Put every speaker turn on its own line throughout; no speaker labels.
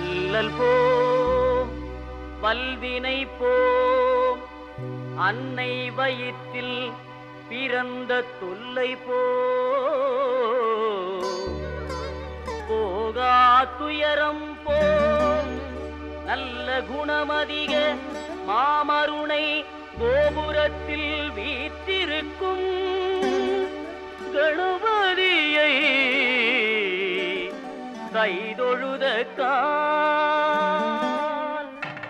அல்லல் போம் வல்வினை போம் அன்னை வயிற்றில் பிறந்த தொல்லை போ போகா துயரம் போம் நல்ல குணமதிக மாமருணை கோபுரத்தில் வீற்றிருக்கும் கணபதியை கைதொழுத கால்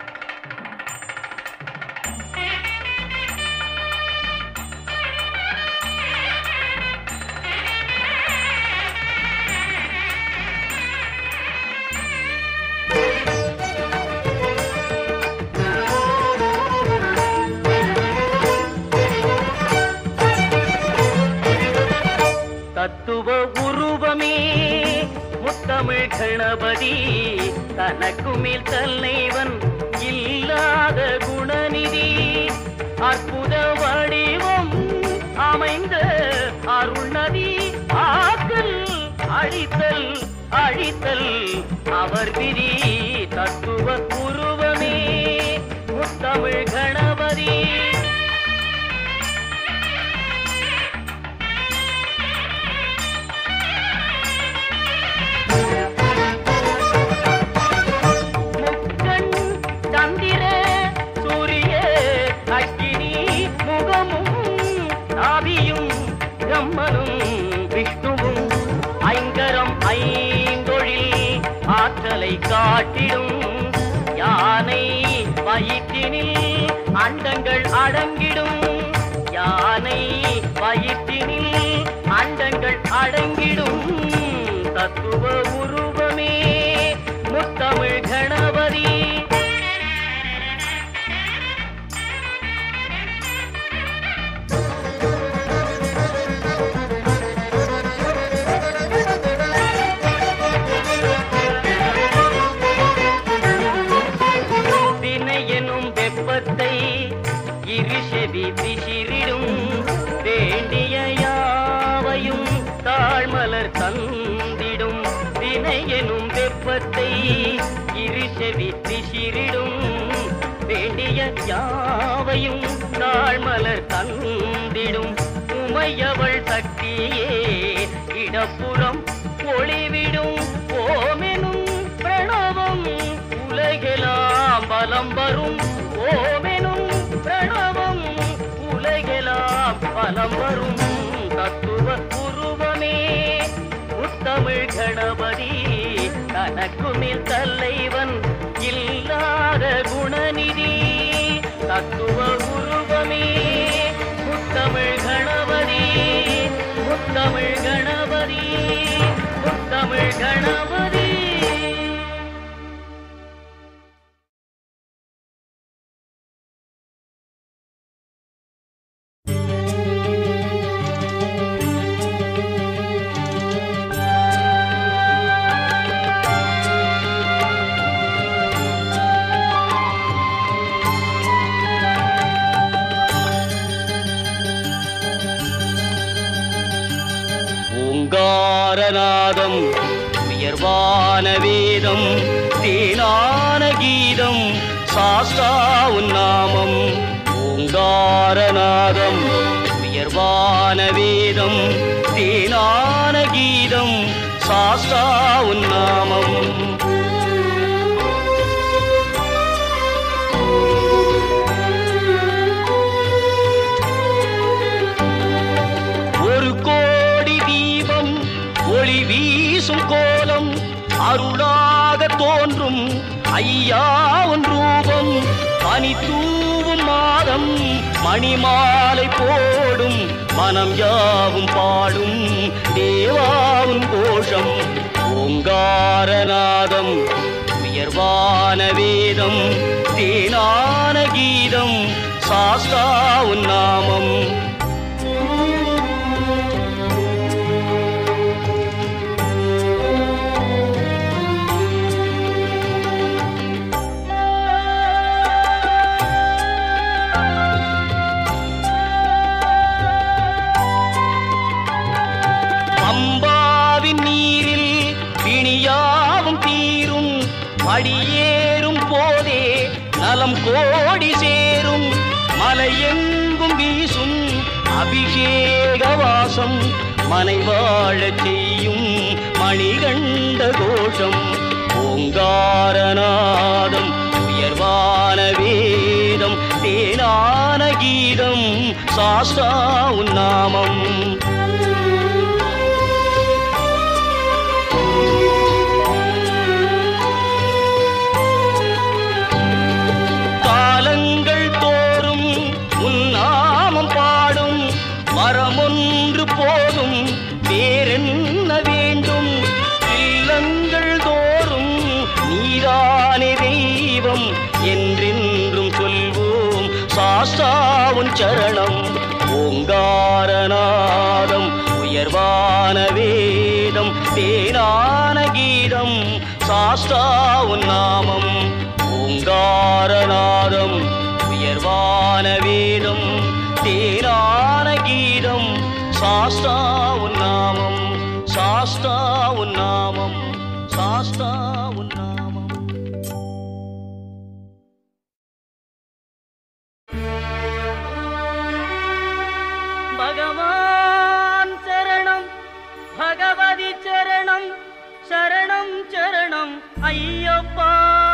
தத்துவ உருவமே முத்தமிழ் கணபதி தனக்கு மேல் தலைவன் இல்லாத குணநிதி அற்புத வடிவம் அமைந்த அருள்நதி ஆக்கல் அழித்தல் அழித்தல் அவர் விதி தத்துவ உருவமே முத்தமிழ் கணபதி முக்கண் சந்திர சூரிய அக்கினி முகமும் நாபியும் பிரம்மனும் விஷ்ணுவும் ஐங்கரம் ஐந்தொழில் ஆற்றலை காட்டிடும் யானை வயிற்றினில் அண்டங்கள் அடங்கிடும் யானை வயிற்றினில் அண்டங்கள் அடங்கிடும் தத்துவ உருவமே முத்தமிழ் கணபதி தினை எனும் வெப்பத்தை இருஷெவி பிசிறிடும் வேண்டிய யாவையும் தாழ்மலர் தந்திடும் தினை எனும் வெப்பத்தை இருஷெவி பிசிறிடும் வேண்டிய யாவையும் தாழ்மலர் தந்திடும் உமையவள் சக்தியே இடப்புறம் ஒளிவிடும் ஓமெனும் பிரணவம் உலகெலாம் பலம் வரும் ஓமெனும் பிரணவம் உலகெலாம் பலம் வரும் தத்துவ உருவமே முத்தமிழ் கணபதி தனக்கு மேல் தலைவன் இல்லாத குணநிதி தத்துவ உருவமே முத்தமிழ் கணபதி முத்தமிழ் கணபதி முத்தமிழ் கணபதி ஓங்காரநாதம் உயர்வான வேதம் தேனான கீதம் சாஸ்தா உன்னாமம் ஓங்காரநாதம் உயர்வான வேதம் தேனான கீதம் சாஸ்தா உன்னாமம் ஒரு கோடி தீபம் ஒளி வீசும் கோலம் அருளாக தோன்றும் ஐயாவின் ரூபம் பனி தூவும் மாதம் மணிமாலை போடும் மனம் யாவும் பாடும் தேவாவும் கோஷம் ஓங்காரநாதம் உயர்வான வேதம் தேனான கீதம் சாஸ்தா உன்னாமம் பம்பாவின் நீரில் பிணியாவும் தீரும் படியேறும் போதே நலம் கோடி சேரும் மலையெங்கும் வீசும் அபிஷேக வாசம் மனை வாழச் செய்யும் மணிகண்ட கோஷம் ஓங்காரநாதம் உயர்வான வேதம் தேனான கீதம் சாஸ்தா உன்னாமம் காலங்கள் தோறும் உன்னாமம் பாடும் மரமொன்று போதும் வேறென்ன வேண்டும் இல்லங்கள் தோறும் நீதானே தெய்வம் என்றென்றும் சொல்வோம் சாஸ்தாவுன் சரணம் ஓங்காரநாதம் உயர்வான வேதம் தேனான கீதம் சாஸ்தாவுன் நாமம் ஓங்காரநாதம் உயர்வான வேதம் தேனான கீதம் சாஸ்தா உன்னாமம் சாஸ்தா உன்னாமம் சாஸ்தா உன்னாமம்
பகவான் சரணம் பகவதி சரணம் சரணம் சரணம் ஐயப்பா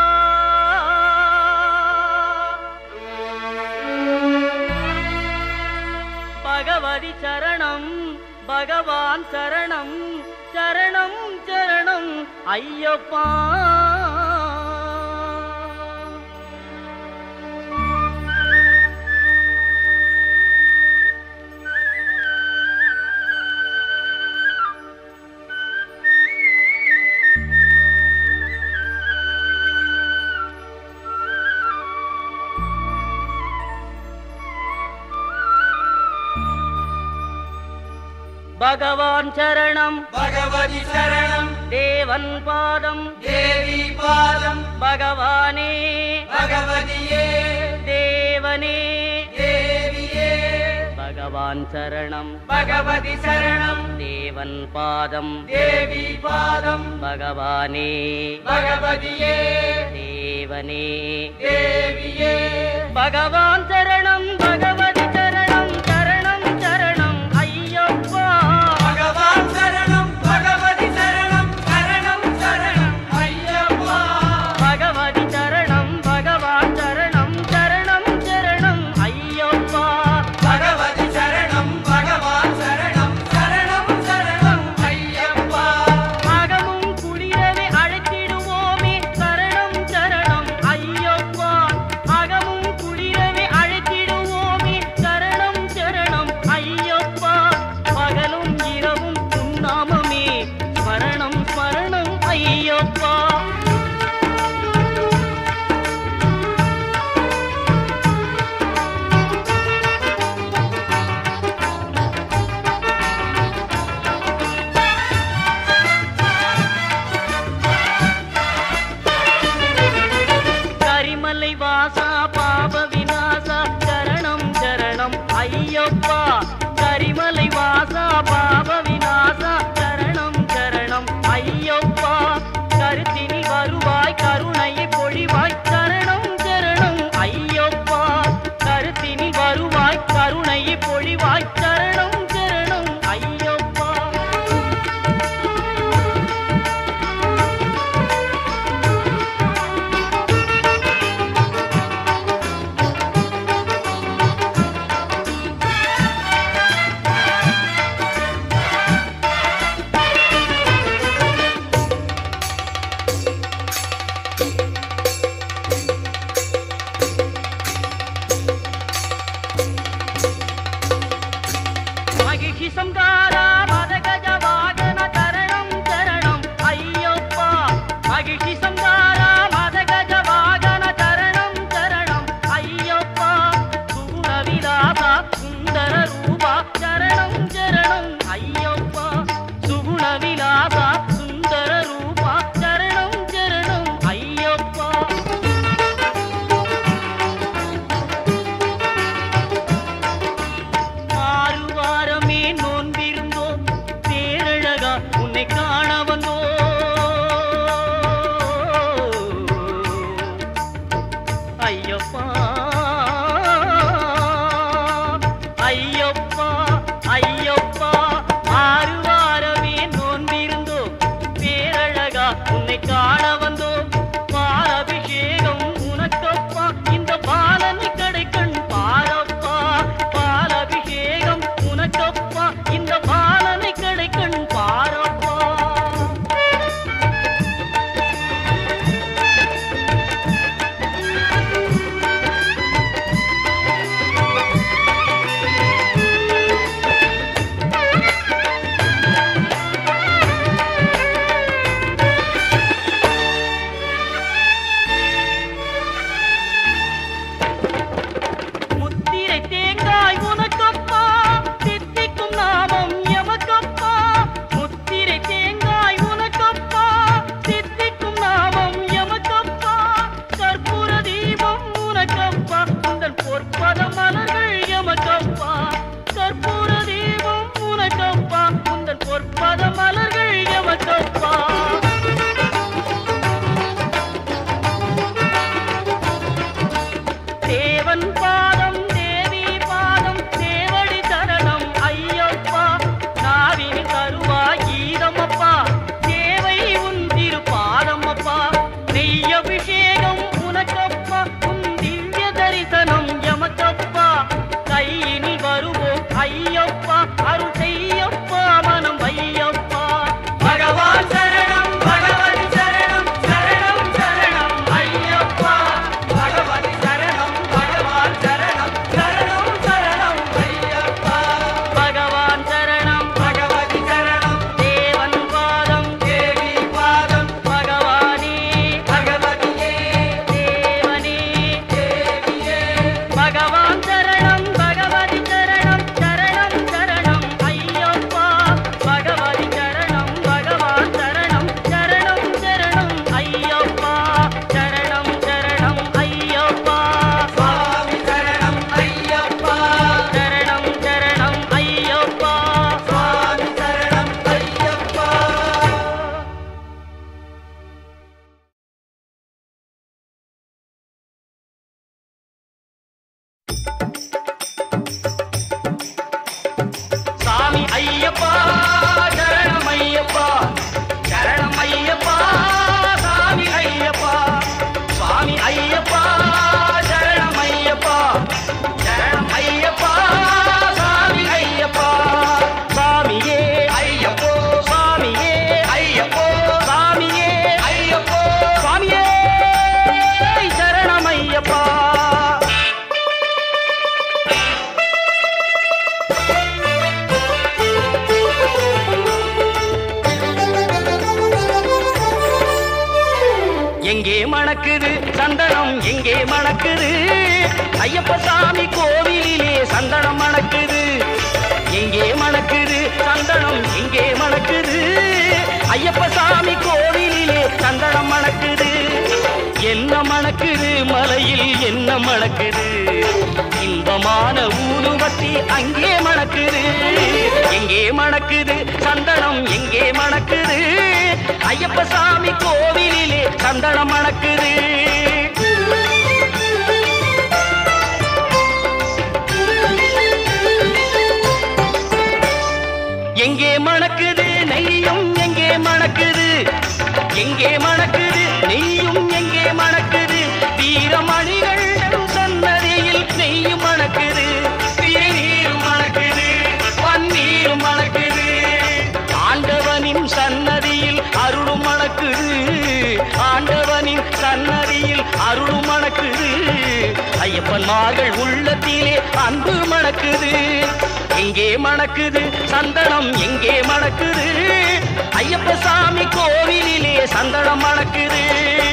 பகவதி சரணம் பகவான் சரணம் சரணம் சரணம் ஐயப்பா பகவான் சரணம்
பகவதி சரணம்
தேவன் பாதம்
தேவி பாதம்
பகவானே
பகவதியே
தேவனே
தேவியே
பகவான் சரணம்
பகவதி சரணம்
தேவன் பாதம்
தேவி பாதம்
பகவானே
பகவதியே
தேவனே
தேவியே
பகவான் சரணம் பகவதி சரணம் சரணம் சரணம் ஐயப்பா
பகவான் சரணம் பகவதி சரணம் சரணம் சரணம் ஐயப்பா
பகவதி சரணம் பகவான் சரணம் சரணம் சரணம் ஐயப்பா
பகவதி சரணம் பகவான் சரணம் சரணம் சரணம் ஐயப்பா
அகமும் குளிரவே அழைத்திடுவோமே சரணம் சரணம் ஐயப்பா அகமும் குளிரவே அழைத்திடுவோமே சரணம் சரணம் ஐயப்பா பகலும் இரவும் உன்னாமமே ஸ்மரணம் ஸ்மரணம் ஐயப்பா கரிமலை வாசா பாப விநாசா சரணம் சரணம் ஐயப்பா கரிமலை வாசா பாப விநாசா சரணம் சரணம் ஐயப்பா கருத்தின் எங்கே மணக்குது சந்தனம் எங்கே மணக்குது ஐயப்ப சாமி கோவிலிலே சந்தனம் மணக்குது எங்கே மணக்குது சந்தனம் எங்கே மணக்குது ஐயப்ப சாமி கோவிலிலே சந்தனம் மணக்குது என்ன மணக்குது மலையில் என்ன மணக்குது இன்பமான ஊதுவத்தி அங்கே மணக்குது எங்கே மணக்குது சந்தனம் எங்கே மணக்குது ஐயப்ப சாமி கோவிலிலே சந்தனம் மணக்குது எங்கே மணக்குது நெய்யும் எங்கே மணக்குது எங்கே மணக்குது நெய்யும் எங்கே மணக்குது வீரமணிகள் சன்னதியில் நெய்யும் மணக்குது திருநீரும் மணக்குது பன்னீரும் மணக்குது ஆண்டவனின் சன்னதியில் அருளும் மணக்குது ஆண்டவனின் சன்னதியில் அருளும் மணக்குது ஐயப்பன்மார்கள் உள்ளத்திலே அன்பு மணக்குது எங்கே மணக்குது சந்தனம் எங்கே மணக்குது ஐயப்ப சாமி கோவிலிலே சந்தனம் மணக்குது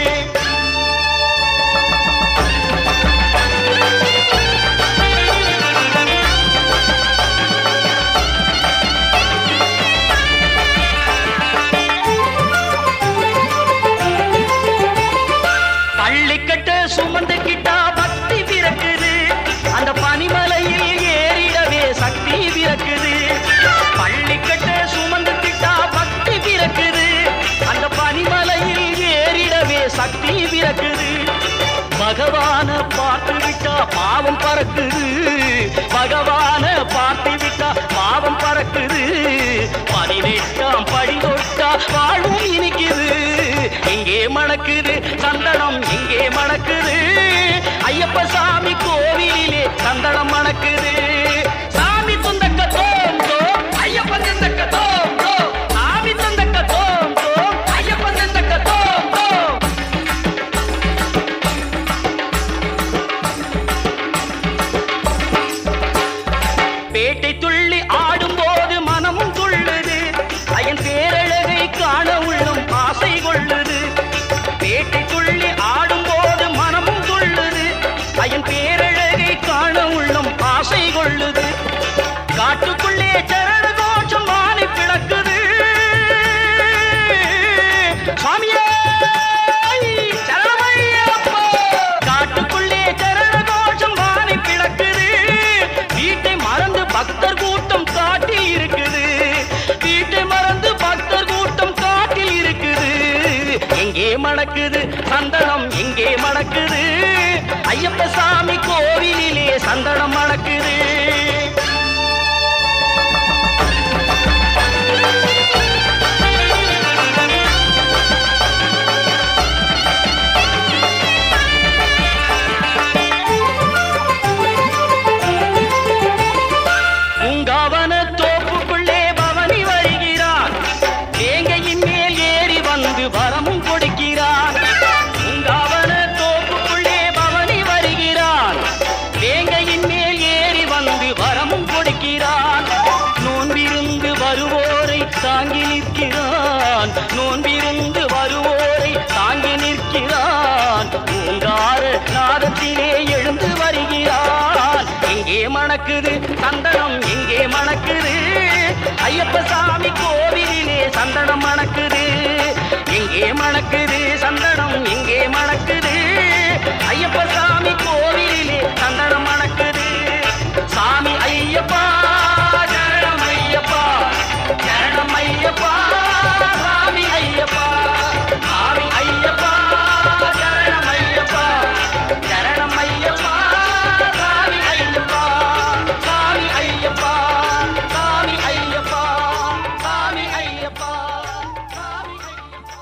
பள்ளிக்கட்ட சுமந்துக்கிட்டா பக்தி பிறக்குது அந்த பனிமலையில் ஏறிடவே சக்தி பிறக்குது பள்ளிக்கட்ட சுமந்துக்கிட்டா பக்தி பிறக்குது அந்த பனிமலையில் ஏறிடவே சக்தி பிறக்குது பகவான பார்த்து விட்டா பாவம் பறக்குது பகவான பார்த்து விட்டா பாவம் பறக்குது பதினெட்டாம் படி தொட்டா வாழ்வும் இனிக்குது எங்கே மணக்குது சந்தனம் எங்கே மணக்குது ஐயப்ப சாமி கோவிலிலே சந்தனம் மணக்குது சாமி துந்தக்க தோம் தோம் ஐயப்பன் தந்தக்க தோம் தோம் சாமி தந்தக்க தோம் தோம் ஐயப்பன் தந்தக்க தோம் தோம் பேட்டை துள்ளி ஆடும்போது மனமும் துள்ளுது அயன் பேரழகை காண உள்ளம் ஆசை கொள்ளுது பேட்டை துள்ளி ஆடும்போது மனமும் துள்ளுது அயன் பேரழகை காண உள்ளம் ஆசை கொள்ளுது காட்டுக்குள்ளே சரண கோஷம் வாணி பிளக்குது சுவாமியே சரணமையப்பா. காட்டுக்குள்ளே சரண கோஷம் வாணி பிளக்குது வீட்டை மறந்து பக்தர் கூட்டம் காட்டில் இருக்குது வீட்டை மறந்து பக்தர் கூட்டம் காட்டில் இருக்குது எங்கே மணக்குது சந்தனம் எங்கே மணக்குது ஐயப்ப சாமி கோவிலிலே சந்தனம் மணக்குது பூங்காவன தோப்புக்குள்ளே பவனி வருகிறான் தேங்கையின் மேல் ஏறி வந்து வரமும் கொடுக்கிறான் பூங்காவன தோப்புக்குள்ளே பவனி வருகிறான் தேங்கையின் மேல் ஏறி வந்து வரமும் கொடுக்கிறான் நோன்பிருந்து வருவோரை தாங்கி நிற்கிறான் நோன்பிருந்து வருவோரை தாங்கி நிற்கிறான் பூங்கார நாதத்திலே எழுந்து வருகிறான் எங்கே மணக்குது சந்தனம் எங்கே மணக்குது ஐயப்ப சாமி கோவிலிலே சந்தனம் மணக்குது எங்கே மணக்குது சந்தனம் எங்கே மணக்குது ஐயப்ப சாமி கோவிலிலே சந்தனம் மணக்குது சாமி ஐயப்பா சரணம் ஐயப்பா சரணம் ஐயப்பா சாமி ஐயப்பா சாமி ஐயப்பா சரணம் ஐயப்பா சரணம் ஐயப்பா சாமி ஐயப்பா சாமி ஐயப்பா சாமி ஐயப்பா சாமி ஐயப்பா சாமி ஐயப்பா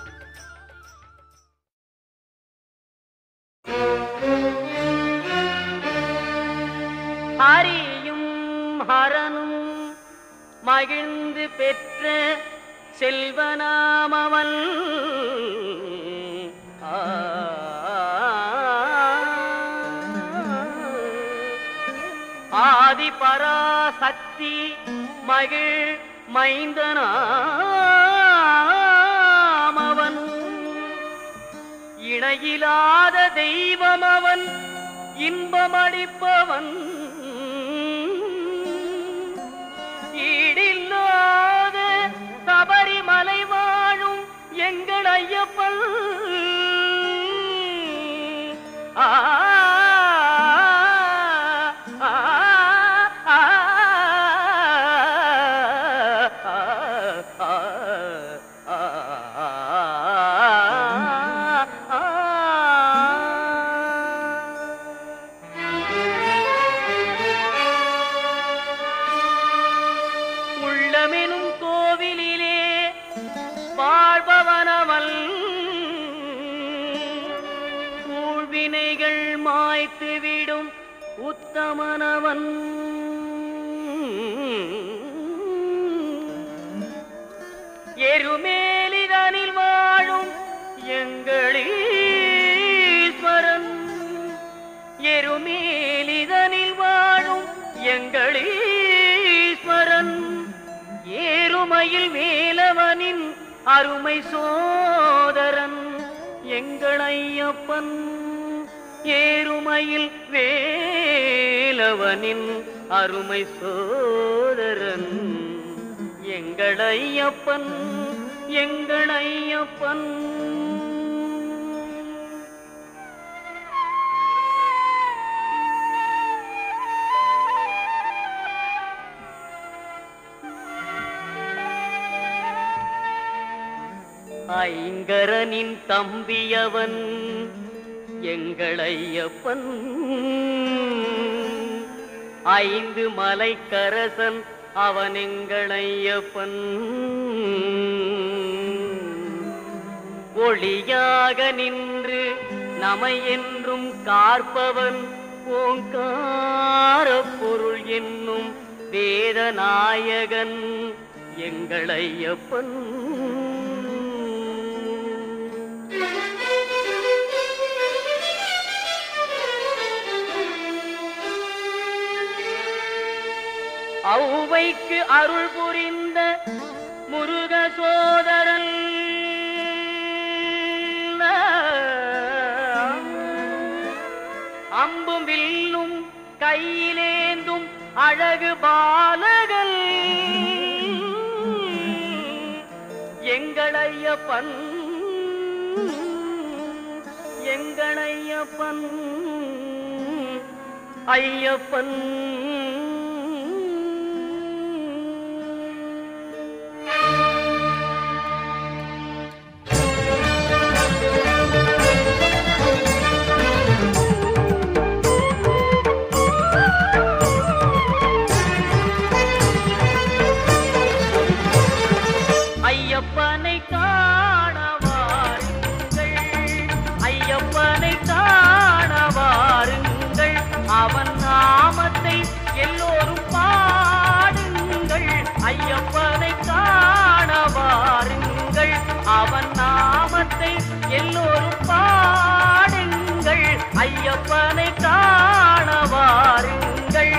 ஹரியும் ஹரனும் மகிழ்ந்து பெற்ற செல்வனாமவன் ஆ. ஆதி பராசக்தி மகிழ் மைந்தனாமவன் இணையிலாத தெய்வம் அவன் இன்பமளிப்பவன் ஈடில்லாத சபரிமலை வாழும் எங்கள் ஐயப்பன் ஆ ஆ, ஆ, ஆ, ஆ, உள்ளமெனும் கோவிலிலே வாழ்பவனவன் ஊழ்வினைகள் மாய்த்துவிடும் உத்தமனவன் எருமேலிதனில் வாழும் எங்களீஸ்வரன் எருமேலிதனில் வாழும் எங்களீஸ்வரன் ஏறுமையில் வேலவனின் அருமை சோதரன் எங்கள் ஐயப்பன் ஏறுமையில் வேலவனின் அருமை சோதரன் எங்கள் ஐயப்பன் எங்கள் ஐயப்பன் ஐங்கரனின் தம்பியவன் எங்கள் ஐயப்பன் ஐந்து மலைக்கரசன் அவன் எங்கள் ஐயப்பன் ஒளியாக நின்று நமை என்றும் காற்பவன் ஓங்கார பொருள் என்னும் வேதநாயகன் எங்கள் ஐயப்பன் ஔவைக்கு அருள் புரிந்த முருக சோதரன் அம்பும் வில்லும் கையிலேந்தும் அழகு பாலகன் எங்களையப்பன் எங்களையப்பன் ஐயப்பன் ஐயப்பனை காண வாருங்கள் ஐயப்பனை காண வாருங்கள் அவன் நாமத்தை எல்லோரும் பாடுங்கள் ஐயப்பனை காண வாருங்கள் அவன் நாமத்தை எல்லோரும் பாடுங்கள் ஐயப்பனை காண வாருங்கள்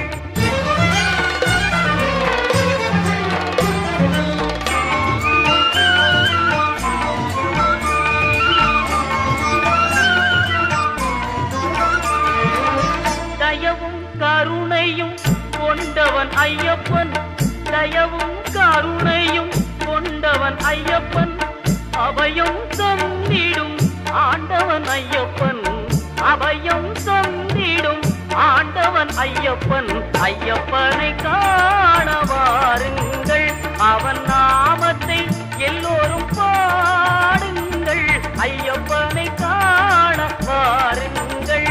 தயவும் கருணையும் கொண்டவன் ஐயப்பன் தயவும் கருணையும் கொண்டவன் ஐயப்பன் அபயம் தந்திடும் ஆண்டவன் ஐயப்பன் அபயம் தந்திடும் ஆண்டவன் ஐயப்பன் ஐயப்பனை காண வாருங்கள் அவன் நாமத்தை எல்லோரும் பாடுங்கள் ஐயப்பனை காண வாருங்கள்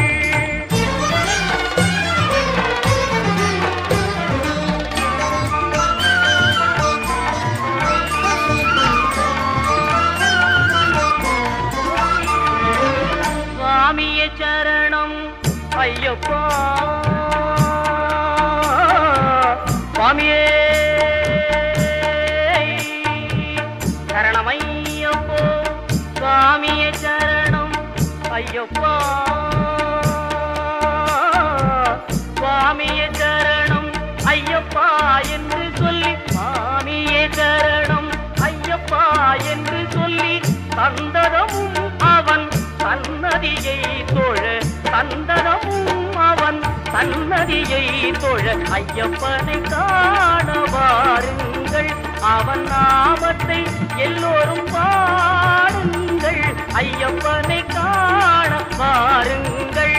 சுவாமிய சரணம் ஐயப்பா சுவாமியே சரணம் ஐயப்போ சுவாமிய சரணம் ஐயப்பா சுவாமிய சரணம் ஐயப்பா என்று சொல்லி சுவாமியே சரணம் ஐயப்பா என்று சொல்லி தந்ததமும் அவன் தன் சன்னதியை தொழ சந்தனமும் அவன் சன்னதியை தொழ ஐயப்பனை காண வாருங்கள் அவன் நாமத்தை எல்லோரும் பாடுங்கள் ஐயப்பனை காண வாருங்கள்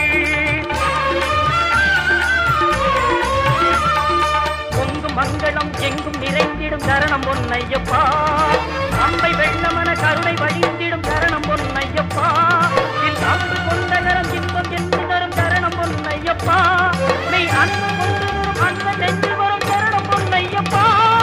பொங்கும் மங்களம் எங்கும் நிறைந்திடும் தரணம் பொன்னையப்பா அம்பை வெள்ளமன கருணை வழிந்திடும் தரணம் பொன்னையப்பா இல் அன்பு கொண்ட நரம் இன்பம் என்று தரும் தரணம் பொன்னையப்பா நீ அன்பு கொண்டு வரும் அன்ப நெஞ்சு வரும் தரணம் பொன்னையப்பா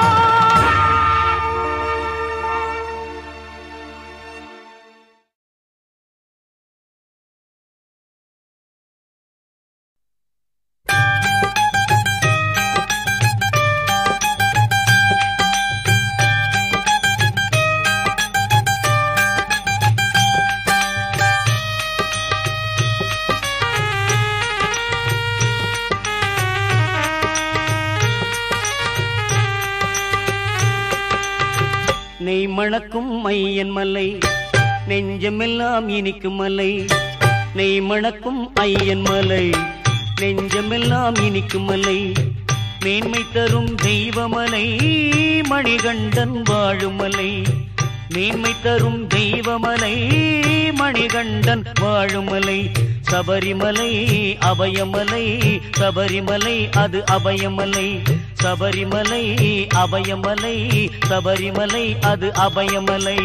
நெய் மணக்கும் ஐயன் மலை நெஞ்சமெல்லாம் இனிக்கும் மலை நெய் மணக்கும் ஐயன் மலை நெஞ்சமெல்லாம் இனிக்கும் மலை மேன்மை தரும் தெய்வமலை மணிகண்டன் வாழுமலை மேன்மை தரும் தெய்வமலை மணிகண்டன் வாழுமலை சபரிமலை அபயமலை சபரிமலை அது அபயமலை சபரிமலை அபயமலை சபரிமலை அது அபயமலை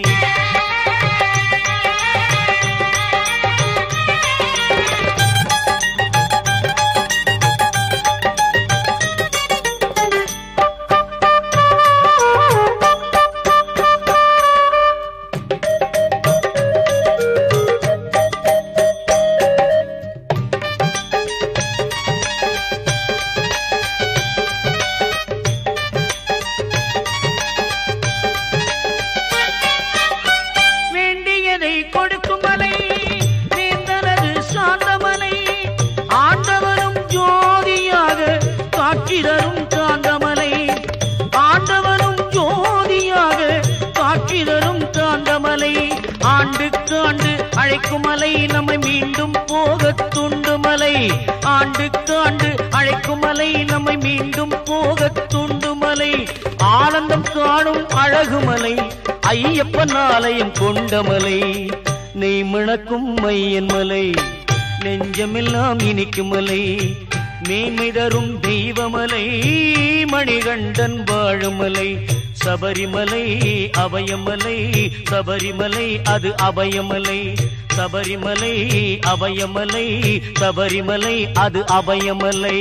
வேண்டியதை கொடுக்கும் மலை வேந்தனது சாந்தமலை ஆண்டவரும் ஜோதியாக காட்சி தரும் காந்தமலை ஆண்டவரும் ஜோதியாக காட்சி தரும் காந்தமலை ஆண்டுக்கு ஆண்டு அழைக்கும் மலை நம்மை மீண்டும் போக துண்டு மலை ஆண்டுக்கு ஆண்டு அழைக்கும் மலை நம்மை மீண்டும் போக துண்டு மலை ஆனந்தம் காணும் அழகு மலை ஐயப்பன் ஆலயம் கொண்ட மலை நெய் மணக்கும் மையன் மலை நெஞ்சமெல்லாம் இனிக்கும் மலை மேன்மை தரும் தெய்வமலை மணிகண்டன் வாழுமலை சபரிமலை அபயமலை சபரிமலை அது அபயமலை சபரிமலை அபயமலை சபரிமலை அது அபயமலை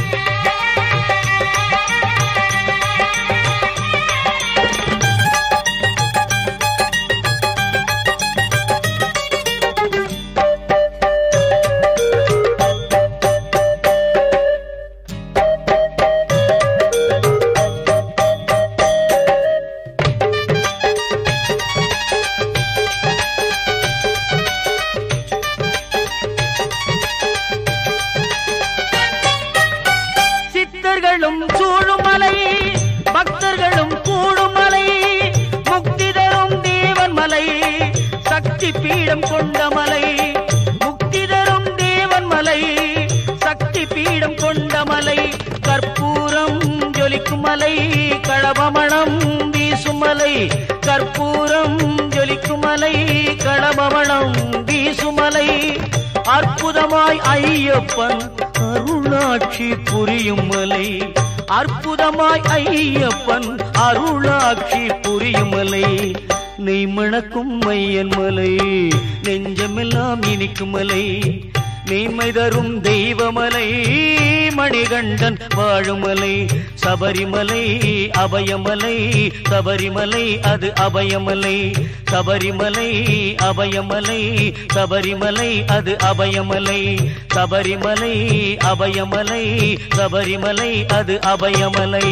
சித்தர்களும் சூழும் மலை பக்தர்களும் கூடும் மலை முக்தி தரும் தேவன் மலை சக்தி பீடம் கொண்ட மலை முக்தி தரும் தேவன் மலை சக்தி பீடம் கொண்ட மலை கற்பூரம் ஜொலிக்கும் மலை களபமணம் வீசும் மலை கற்பூரம் ஜொலிக்கும் மலை களபமணம் வீசும் மலை அற்புதமாய் ஐயப்பன் அருளாட்சி புரியும் மலை அற்புதமாய் ஐயப்பன் அருளாட்சி புரியும் மலை நெய் மணக்கும் மையன் மலை நெஞ்சமெல்லாம் இனிக்கும் மலை மெய்மை தரும் தெய்வமலை மணிகண்டன் வாழுமலை சபரிமலை அபயமலை சபரிமலை அது அபயமலை சபரிமலை அபயமலை சபரிமலை அது அபயமலை சபரிமலை அபயமலை சபரிமலை அது அபயமலை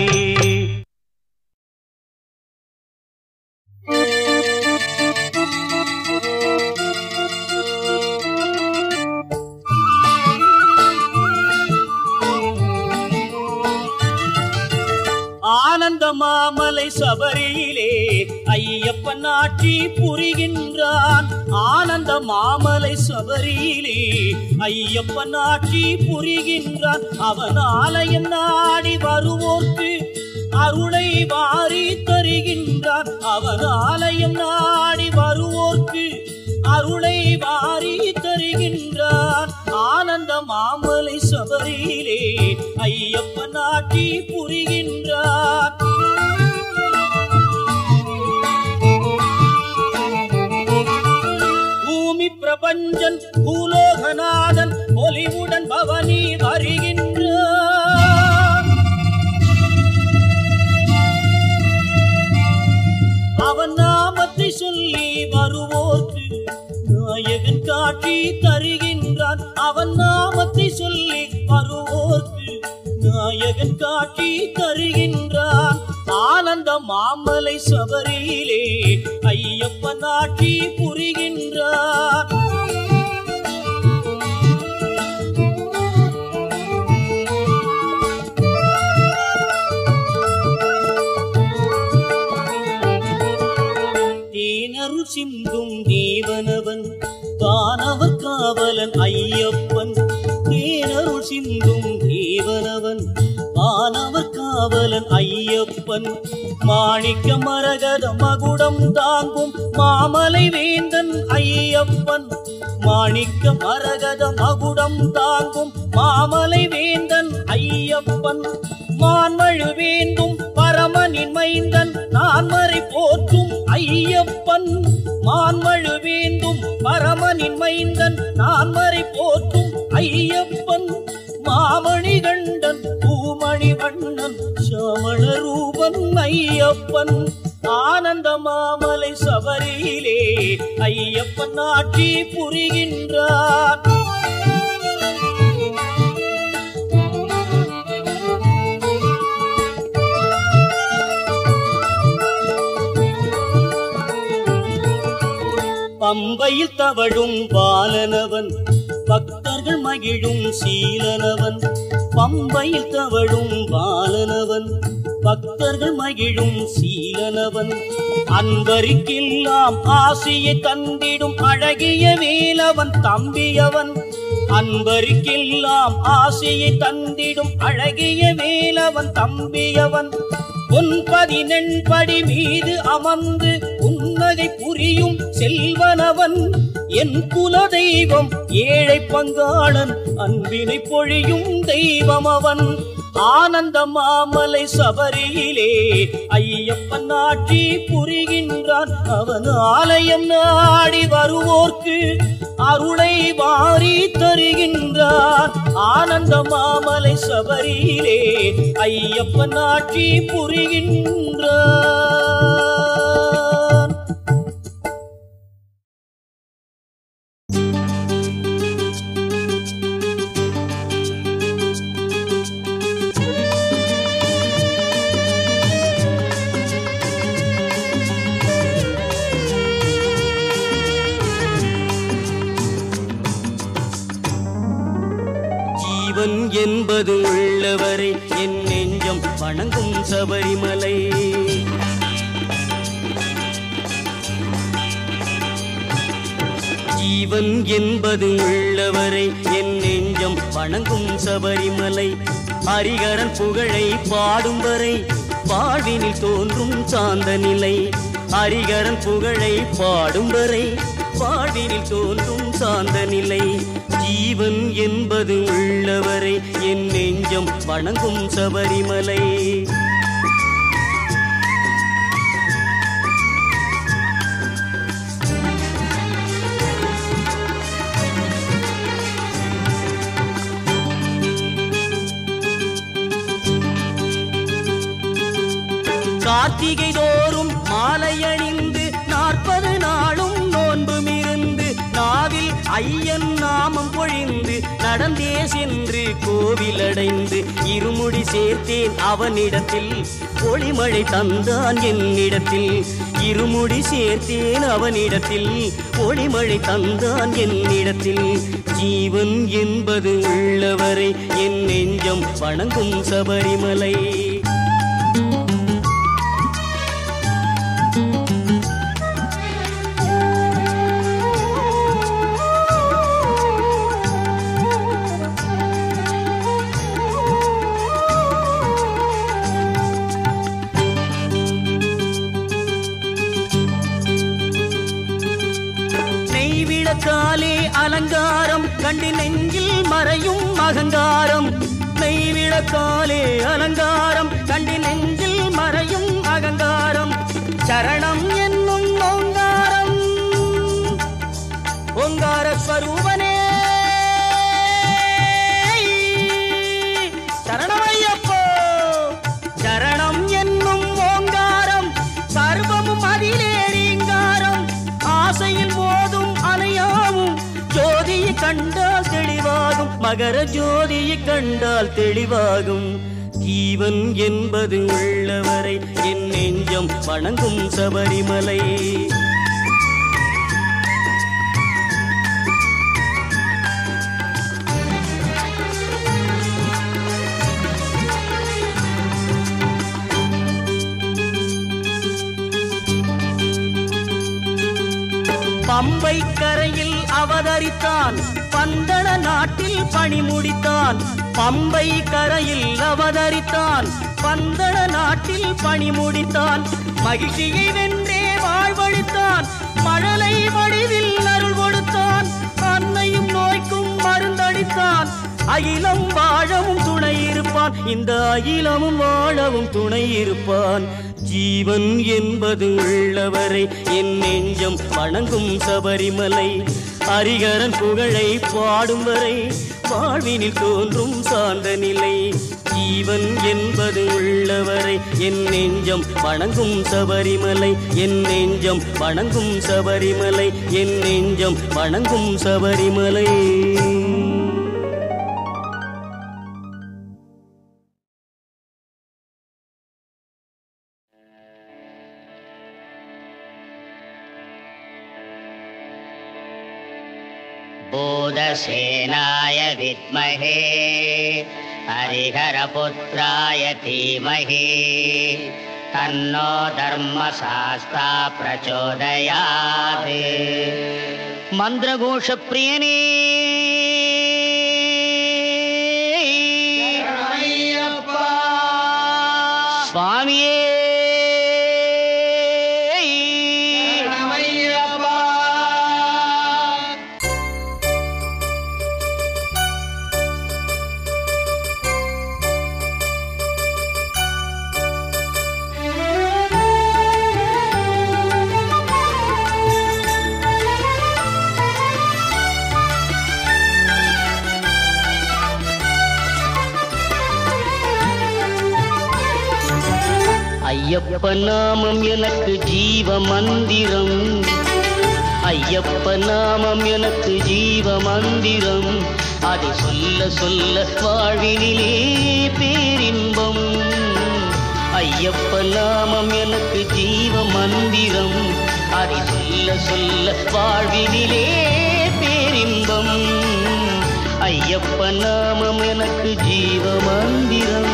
ஆனந்த மாமலை சபரியிலே ஐயப்ப ஐயப்பன் ஆட்சி புரிகின்றான் ஆனந்த மாமலை சபரியிலே ஐயப்பன் ஆட்சி புரிகின்றான் அவன் ஆலயம் நாடி வருவோர்க்கு அருளை வாரி தருகின்றான் அவன் ஆலயம் நாடி வருவோர்க்கு அருளை வாரி தருகின்றான் ஆனந்த மாமலை சபரியிலே ஐயப்பன் ஆட்சி புரிகின்றான் பூமி பிரபஞ்சன் பூலோகநாதன் ஒலிவுடன் பவனி வருகின்றான் அவன் நாமத்தை சொல்லி வருவோர்க்கு நாயகன் காட்சி தருகின்றான் அவன் நாமத்தை சொல்லி வருவோர்க்கு நாயகன் காட்சி தருகின்றான் ஆனந்த மாமலை சபரியிலே ஐயப்பன் ஆட்சி புரிகின்றான் தேனருள் சிந்தும் தேவனவன் தானவர் காவலன் ஐயப்பன் தேனருள் சிந்தும் தேவனவன் வானவர் காவலன் ஐயப்பன் மாணிக்க மரகத மகுடம் தாங்கும் மாமலை வேந்தன் ஐயப்பன் மாணிக்க மரகத மகுடம் தாங்கும் மாமலை வேந்தன் ஐயப்பன் மான்மழு வேந்தும் பரமனின் மைந்தன் நான்மறை போற்றும் ஐயப்பன் மான்மழு வேந்தும் பரமனின் மைந்தன் நான்மறை போற்றும் ஐயப்பன் மாமணி கண்டன் பூமணி வண்ணன் சாமண ரூபன் ஐயப்பன் ஆனந்த மாமலை சபரியிலே ஐயப்பன் ஆட்சி புரிகின்றார் பம்பையில் தவழும் பாலனவன் பக்தர்கள் மகிழும் சீலனவன் பம்பையில் தவழும் பாலனவன் பக்தர்கள் மகிழும் சீலனவன் அன்பருக்கெல்லாம் ஆசையை தந்திடும் அழகிய வேலவன் தம்பியவன் அன்பருக்கெல்லாம் ஆசையை தந்திடும் அழகிய வேலவன் தம்பியவன் உன் பதினெண்படி மீது அமர்ந்து உன்னகை புரியும் செல்வனவன் என் குல தெய்வம் ஏழை பங்காளன் அன்பினை பொழியும் தெய்வம் அவன் ஆனந்த மாமலை சபரியிலே ஐயப்பன் ஆட்சி புரிகின்றான் அவன் ஆலயம் நாடி வருவோர்க்கு அருளை வாரி தருகின்றான் ஆனந்த மாமலை சபரியிலே ஐயப்பன் ஆட்சி புரிகின்றான் ஜீவன் என்பது உள்ளவரை என் நெஞ்சம் வணங்கும் சபரிமலை ஜீவன் என்பது உள்ளவரை என் நெஞ்சம் வணங்கும் சபரிமலை ஹரிகரன் புகழை பாடும் வரை வாழ்வினில் தோன்றும் சாந்த நிலை ஹரிகரன் புகழை பாடும் வரை வாழ்வினில் தோன்றும் சாந்த நிலை ஜீவன் என்பது உள்ளவரை என் நெஞ்சம் வணங்கும் சபரிமலை கார்த்திகை தோறும் மாலை அணிந்து நாற்பது நாளும் நோன்பும் இருந்து நாவில் ஐயன் நாமம் பொழிந்து நடந்தே சென்று கோவில் அடைந்து இருமுடி சேர்த்தேன் அவனிடத்தில் ஒளிமழை தந்தான் என்னிடத்தில் இருமுடி சேர்த்தேன் அவனிடத்தில் ஒளிமழை தந்தான் என்னிடத்தில் ஜீவன் என்பது உள்ளவரை என் நெஞ்சம் வணங்கும் சபரிமலை நெய்விளக்காலே அலங்காரம் கண்டு நெஞ்சில் மறையும் அகங்காரம் நெய்விளக்காலே அலங்காரம் கண்டு நெஞ்சில் மறையும் அகங்காரம் சரணம் என்னும் ஓங்காரம் ஓங்கார ஸ்வரூபனே சரணமையப்போ சரணம் என்னும் ஓங்காரம் சர்வமும் அதிலே ரீங்காரம் ஆசையில் மோதும் அணையாவும் ஜோதியை கண்டால் தெளிவாகும் மகர ஜோதியை கண்டால் தெளிவாகும் ஜீவன் என்பது உள்ளவரை என் நெஞ்சம் வணங்கும் சபரிமலை பம்பை கரையில் அவதரித்தான் பந்தள நாட்டில் பணி முடித்தான் பம்பை கரையில் அவதரித்தான் பந்தள நாட்டில் பணி முடித்தான் மகிழ்ச்சியை வென்றே வாழ்வழித்தான் மழலை வடிவில் அருள் கொடுத்தான் அன்னையும் நோய்க்கும் மருந்தளித்தான் அகிலம் வாழவும் துணை இருப்பான் இந்த அகிலமும் வாழவும் துணை இருப்பான் ஜீவன் என்பது உள்ளவரை என் நெஞ்சம் வணங்கும் சபரிமலை ஹரிகரன் புகழை பாடும் வரை வாழ்வினில் தோன்றும் சார்ந்த நிலை ஜீவன் என்பது உள்ளவரை என் நெஞ்சம் வணங்கும் சபரிமலை என் நெஞ்சம் வணங்கும் சபரிமலை என் நெஞ்சம் வணங்கும் சபரிமலை
बोधसेनाय विद्महे हरिहरपुत्राय धीमहि तन्नो धर्मशास्ता प्रचोदयात् मन्द्रघोषप्रियने स्वामिये ஐயப்ப நாமம் எனக்கு ஜீவ மந்திரம் ஐயப்ப நாமம் எனக்கு ஜீவ மந்திரம் அதை சொல்ல சொல்ல வாழ்வினிலே பேரின்பம் ஐயப்ப நாமம் எனக்கு ஜீவ மந்திரம் அதை சொல்ல சொல்ல வாழ்வினிலே பேரின்பம் ஐயப்ப நாமம் எனக்கு ஜீவ மந்திரம்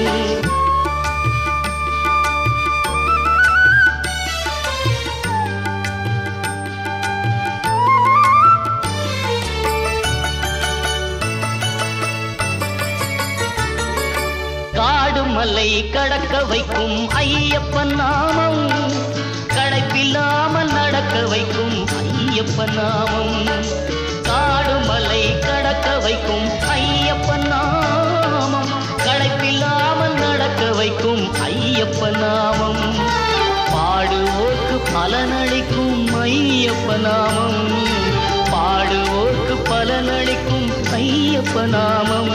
காடு மலை கடக்க வைக்கும் ஐயப்பன் நாமம் களைப்பில்லாமல் நடக்க வைக்கும் ஐயப்பன் நாமம் காடு மலை கடக்க வைக்கும் ஐயப்பன் நாமம் களைப்பில்லாமல் நடக்க வைக்கும் ஐயப்பன் நாமம் பாடுவோர்க்கு பலனளிக்கும் ஐயப்ப நாமம் பாடுவோர்க்கு பலனளிக்கும் ஐயப்ப நாமம்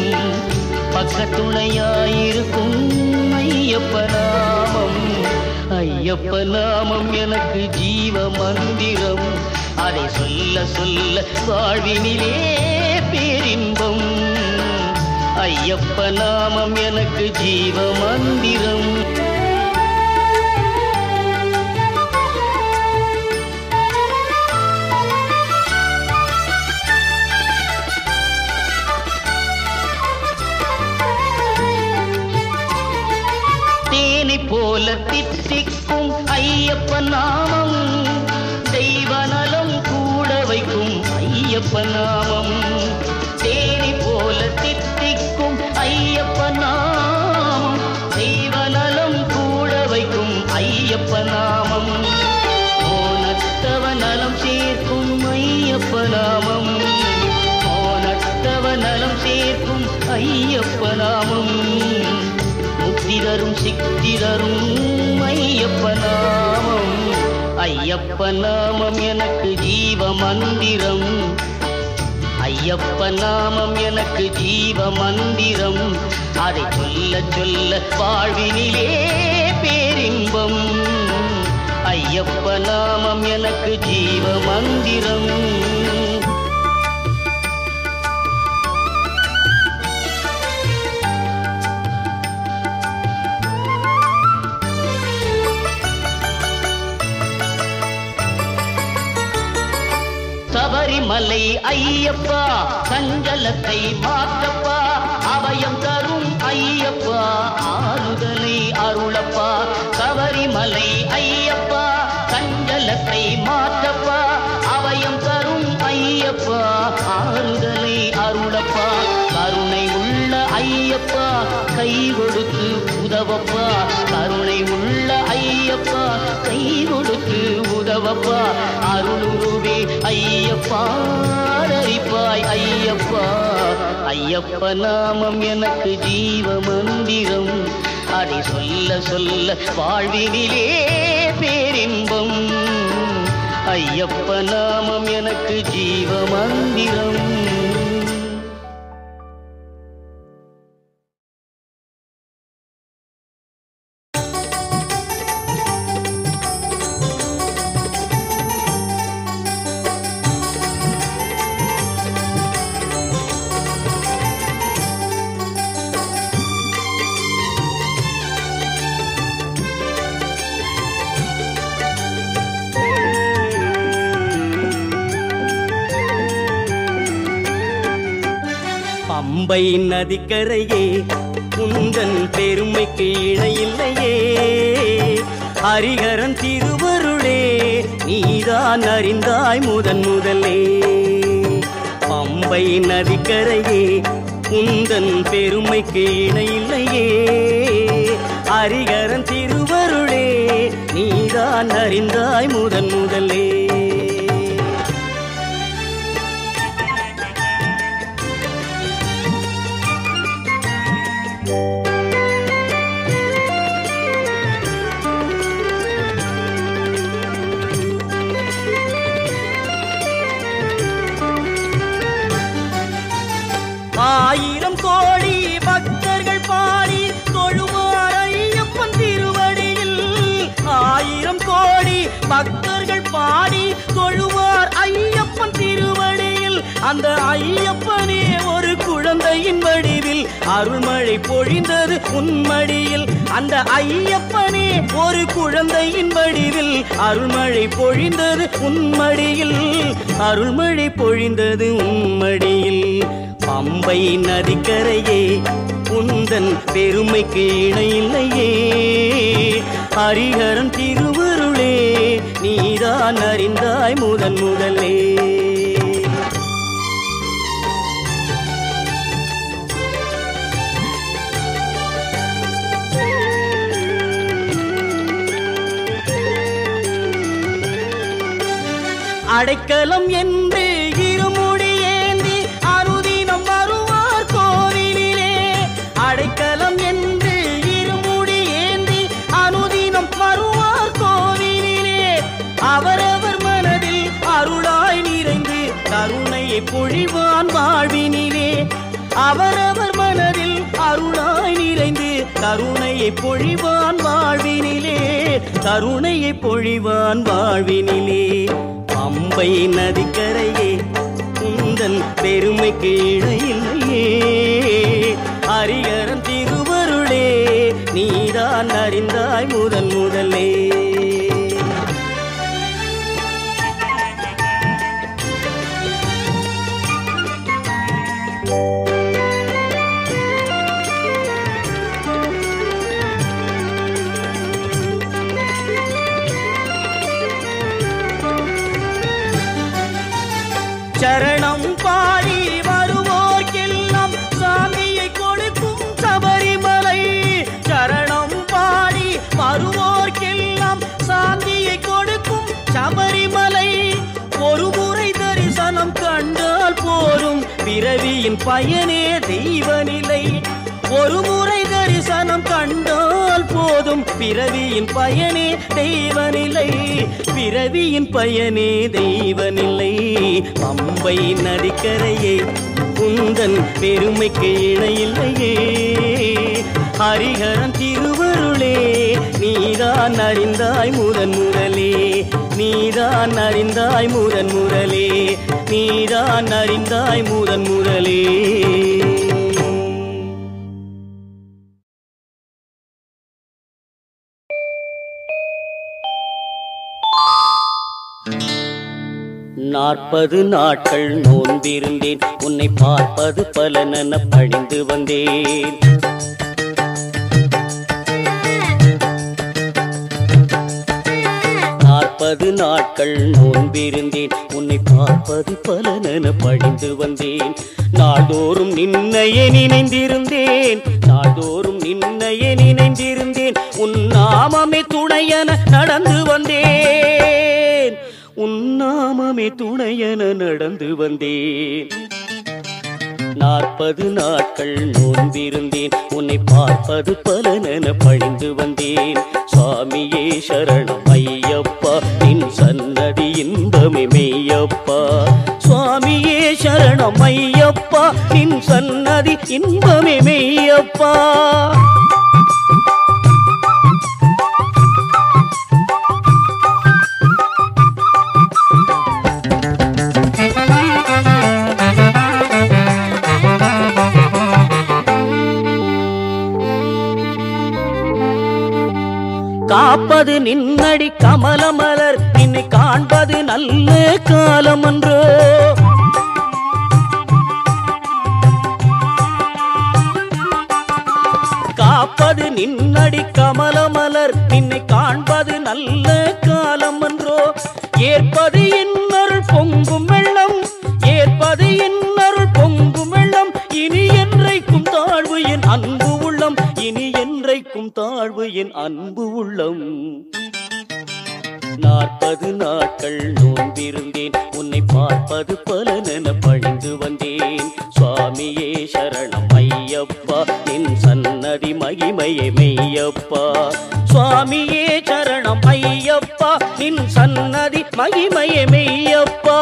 பக்கத்துணையாயிருக்கும் ஐயப்ப நாமம் ஐயப்ப நாமம் எனக்கு ஜீவ மந்திரம் அதை சொல்ல சொல்ல வாழ்வினிலே பேரின்பம் ஐயப்ப நாமம் எனக்கு ஜீவ மந்திரம் தேனை போல தித்திக்கும் ஐயப்ப நாமம் தெய்வ நலம் கூட வைக்கும் ஐயப்ப நாமம் தேனை போல தித்திக்கும் ஐயப்ப நாமம் தெய்வ நலம் கூட வைக்கும் ஐயப்ப நாமம் ஓனத்தவ நலம் சேர்க்கும் தரும் சித்தி தரும் ஐயப்ப நாமம் ஐயப்ப நாமம் எனக்கு ஜீவ மந்திரம் ஐயப்ப நாமம் எனக்கு ஜீவ மந்திரம் அதை சொல்ல சொல்ல வாழ்வினிலே பேரின்பம் ஐயப்ப நாமம் எனக்கு ஜீவ மந்திரம் சபரிமலை ஐயப்பா சஞ்சலத்தை மாற்றப்பா அபயம் தரும் ஐயப்பா ஆறுதலை அருளப்பா சபரிமலை ஐயப்பா சஞ்சலத்தை மாற்றப்பா அபயம் தரும் ஐயப்பா ஆறுதலை அருளப்பா கருணை உள்ள ஐயப்பா கை கொடுத்து உதவப்பா கருணை உள்ள ஐயப்பா கை கொடுத்து உதவப்பா அருளுருவே ஐயப்பா அரிப்பாய் ஐயப்பா ஐயப்ப நாமம் எனக்கு ஜீவ மந்திரம் அடி சொல்ல சொல்ல வாழ்வினிலே பேரின்பம் ஐயப்ப நாமம் எனக்கு ஜீவ மந்திரம்
பம்பை நதிக்கரையே உந்தன் பெருமைக்கு இணையில்லையே ஹரிஹரன் திருவருளே நீதான் அறிந்தாய் முதன் முதலே பம்பை நதிக்கரையே உந்தன் பெருமைக்கு இணையில்லையே ஹரிஹரன் திருவருளே நீதான் அறிந்தாய் முதன் முதலே ஆயிரம் கோடி பக்தர்கள் பாடி தொழுவார் ஐயப்பன் திருவடியில் ஆயிரம் கோடி பக்தர்கள் பாடி தொழுவார் ஐயப்பன் திருவடியில் அந்த ஐயப்பனே ஒரு குழந்தையின் வடிவில் அருள்மழை பொழிந்தது உன்மடியில் அந்த ஐயப்பனே ஒரு குழந்தையின் வடிவில் அருள்மழை பொழிந்தது உன்மடியில் அருள்மழை பொழிந்தது உன்மடியில் பம்பை நதிக்கரையே உந்தன் பெருமைக்கு இணையில்லையே ஹரிஹரன் திருவருளே நீதான் அறிந்தாய் முதன் முதலே அடைக்கலம் என்று இருமுடி ஏந்தி அருதினம் வருவார் கோவிலிலே அடைக்கலம் என்று இருமுடி ஏந்தி அனுதினம் வருவார் கோவிலிலே அவரவர் மனதில் அருளாய் நிறைந்து கருணையை பொழிவான் வாழ்வினிலே அவரவர் மனதில் அருளாய் நிறைந்து கருணையை பொழிவான் வாழ்வினிலே கருணையை பொழிவான் வாழ்வினிலே பம்பை நதிக்கரையே உந்தன் பெருமைக்கு இடையில்லையே ஹரிஹரன் திருவருளே நீதான் அறிந்தாய் முதன் முதலே சரணம் பாடி வருவோர்க்கெல்லாம் சாந்தியை கொடுக்கும் சபரிமலை சரணம் பாடி வருவோர்க்கெல்லாம் சாந்தியை கொடுக்கும் சபரிமலை ஒரு முறை தரிசனம் கண்டால் போரும் பிறவியின் பயனே தெய்வநிலை ஒரு முறை தரிசனம் கண்டால் பிறவியின் பயனே தெய்வநிலை பிறவியின் பயனே தெய்வநிலை பம்பை நதிக்கரையே குந்தன் பெருமைக்கு இணையில்லையே ஹரிஹரன் திருவருளே நீதான் அறிந்தாய் முதன் முரலே நீதான் அறிந்தாய் முதன் முரலே நீதான் அறிந்தாய் முதன் முரலே நாற்பது நாட்கள் நோன்பிருந்தேன் உன்னை பார்ப்பது பலனென பணிந்து வந்தேன் நாற்பது நாட்கள் நோன்பிருந்தேன் உன்னை பார்ப்பது பலனென பணிந்து வந்தேன் நாள்தோறும் நின்னையே நினைந்திருந்தேன் நாள்தோறும் நின்னையே நினைந்திருந்தேன் உன் நாமமே துணையென நடந்து வந்தேன் உன் நாமமே துணையென நடந்து வந்தேன் நாற்பது நாட்கள் நோன்பிருந்தேன் உன்னை பார்ப்பது பலனென பணிந்து வந்தேன் சுவாமியே சரணம் ஐயப்பா நின் சன்னதி இன்பமே மெய்யப்பா சுவாமியே சரணம் ஐயப்பா நின் சன்னதி இன்பமே மெய்யப்பா காப்பது நின்னடி கமலமலர் நின்னை காண்பது நல்ல காலமன்றோ காப்பது நின்னடி கமலமலர் நின்னை காண்பது நல்ல காலமன்றோ ஏற்பது இன்னருள் பொங்கும் வெள்ளம் ஏற்பது இன்னருள் பொங்கும் வெள்ளம் இனி என்றைக்கும் தாழ்வு என் அன்பு உள்ளம் இனி என்றைக்கும் தாழ்வு என் அன்பு உள்ளம் நாற்பது நாட்கள் நோன்பிருந்தேன் உன்னை பார்ப்பது பலனென பணிந்து வந்தேன் சுவாமியே சரணம் ஐயப்பா என் சன்னதி மகிமையே மெய்யப்பா சுவாமியே சரணம் ஐயப்பா நின் சன்னதி மகிமையே மெய்யப்பா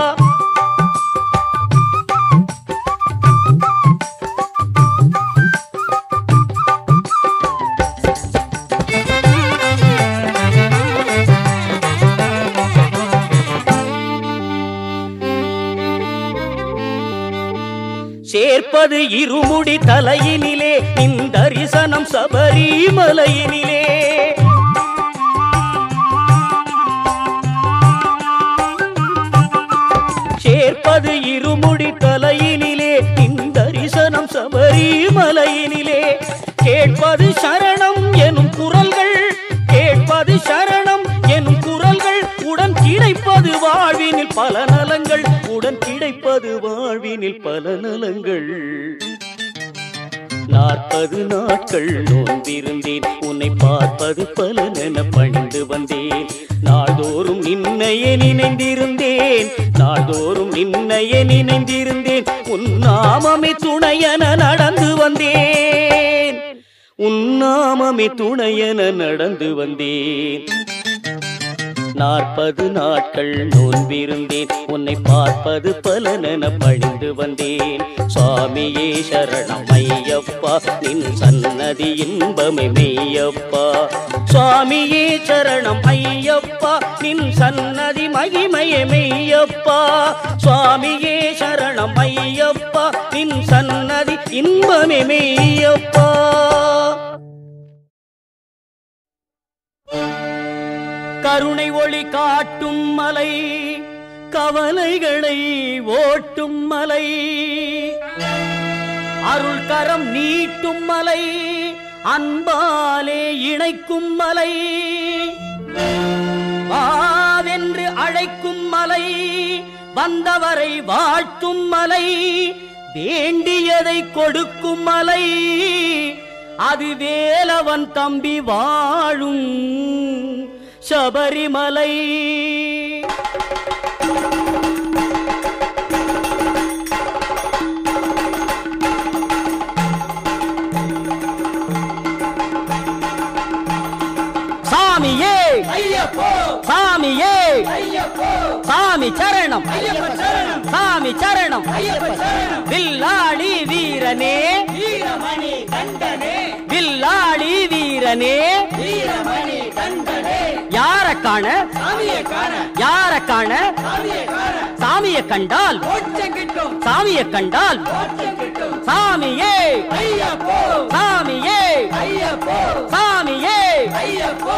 சேர்ப்பது இருமுடி தலையினிலே இந்த தரிசனம் சபரிமலையினிலே சேர்ப்பது இருமுடி தலையினிலே இந்த தரிசனம் சபரிமலையினிலே கேட்பது சரணம் எனும் குரல்கள் கேட்பது சரணம் எனும் குரல்கள் உடன் கிடைப்பது வாழ்வினில் பல நலங்கள் உடன் கிடைப்பது வாழ்வினில் பல நலங்கள் நாற்பது நாட்கள் நோன்பிருந்தேன் உன்னை பார்ப்பது பலனென பணிந்து வந்தேன் நாள்தோறும் நின்னையே நினைந்திருந்தேன் நாள்தோறும் நின்னையே நினைந்திருந்தேன் உன் நாமமே துணையென நடந்து வந்தேன் உன் நாமமே துணையென நடந்து வந்தேன் நாற்பது நாட்கள் நோன்பிருந்தேன் உன்னை பார்ப்பது பலனென பணிந்து வந்தேன் சுவாமியே சரணம் ஐயப்பா நின் சன்னதி இன்பமே மெய்யப்பா சுவாமியே சரணம் ஐயப்பா நின் சன்னதி மகிமையே மெய்யப்பா சுவாமியே சரணம் ஐயப்பா நின் சன்னதி இன்பமே மெய்யப்பா கருணை ஒளி காட்டும் மலை கவலைகளை ஓட்டும் மலை அருள் கரம் நீட்டும் மலை அன்பாலே இணைக்கும் மலை வாவென்று அழைக்கும் மலை வந்தவரை வாழ்த்தும் மலை வேண்டியதை கொடுக்கும் மலை அது வேலவன் தம்பி வாழும் சபரிமலை சாமி சரணம்
ஐயப்ப சரணம்
சாமி சரணம்
ஐயப்ப சரணம்
வில்லாளி வீரனே
வீரமணி கண்டனே
வில்லாளி வீரனே
வீரமணி கண்டனே
யார காண
சாமியை காண
யார காண
சாமியை காண
சாமியை கண்டால்
மோட்சம் கிட்டும்
சாமியை கண்டால்
மோட்சம் கிட்டும்
சாமியே
ஐயப்போ
சாமியே
ஐயப்போ
சாமியே
ஐயப்போ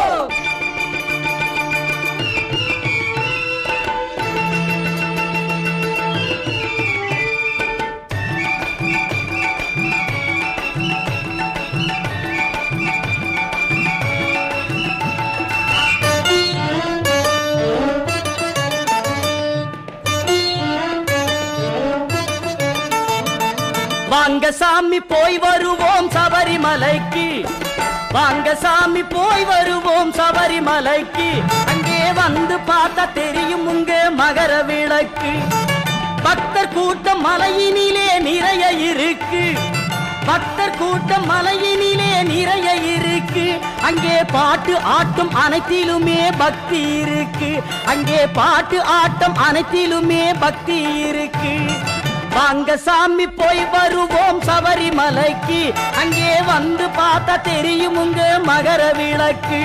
வாங்க சாமி போய் வருவோம் சபரிமலைக்கு வாங்க சாமி போய் வருவோம் சபரிமலைக்கு அங்கே வந்து பார்த்தா தெரியும் உங்க மகர விளக்கு பக்தர் கூட்டம் மலையினிலே நிறைய இருக்கு பக்தர் கூட்டம் மலையினிலே நிறைய இருக்கு அங்கே பாட்டு ஆட்டம் அனைத்திலுமே பக்தி இருக்கு அங்கே பாட்டு ஆட்டம் அனைத்திலுமே பக்தி இருக்கு வாங்க சாமி போய் வருவோம் சபரிமலைக்கு அங்கே வந்து பார்த்தா தெரியும் உங்க மகர விளக்கு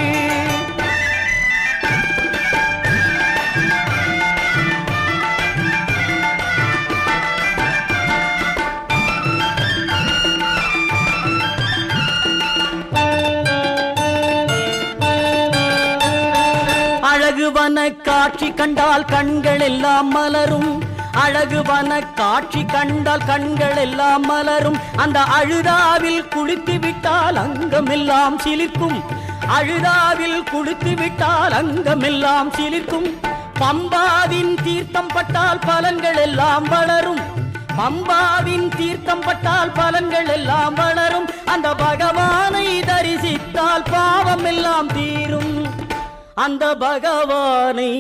அழகுவன காட்சி கண்டால் கண்கள் எல்லாம் மலரும் அழகுவன காட்சி கண்டால் கண்கள் எல்லாம் மலரும் அந்த அழுதாவில் குளித்து விட்டால் அங்கமெல்லாம் சிலிர்க்கும் அழுதாவில் குளித்து விட்டால் அங்கமெல்லாம் சிலிர்க்கும் பம்பாவின் தீர்த்தம் பட்டால் பலன்கள் எல்லாம் வளரும் பம்பாவின் தீர்த்தம் பட்டால் பலன்கள் எல்லாம் வளரும் அந்த பகவானை தரிசித்தால் பாவம் எல்லாம் தீரும் அந்த பகவானை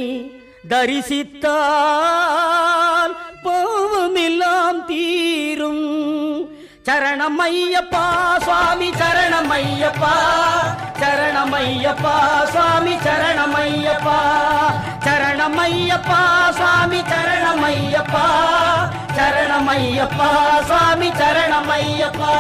தரிசித்தால் பாவம் எல்லாம் தீரும் சரணம் ஐயப்பா சுவாமி சரணம் ஐயப்பா சரணம் ஐயப்பா சுவாமி சரணம் ஐயப்பா சரணம் ஐயப்பா சுவாமி சரணம் ஐயப்பா சரணம் ஐயப்பா சுவாமி சரணம் ஐயப்பா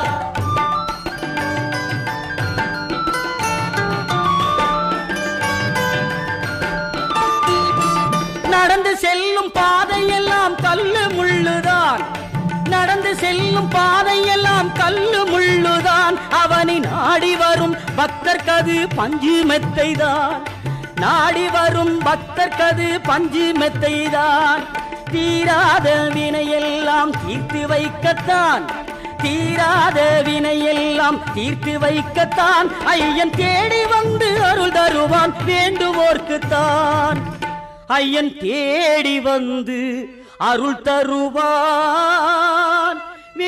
நடந்து செல்லும் பாதையெல்லாம் கல்லு முள்ளுதான் நடந்து செல்லும் பாதையெல்லாம் கல்லு முள்ளுதான் அவனை நாடி வரும் பக்தர்கது பஞ்சு மெத்தைதான் நாடி வரும் பக்தர்கது பஞ்சு மெத்தைதான் தீராத வினையெல்லாம் தீர்த்து வைக்கத்தான் தீராத வினையெல்லாம் தீர்த்து வைக்கத்தான் ஐயன் தேடி வந்து அருள் தருவான் வேண்டுவோர்க்குத்தான் ஐயன் தேடி வந்து அருள் தருவான்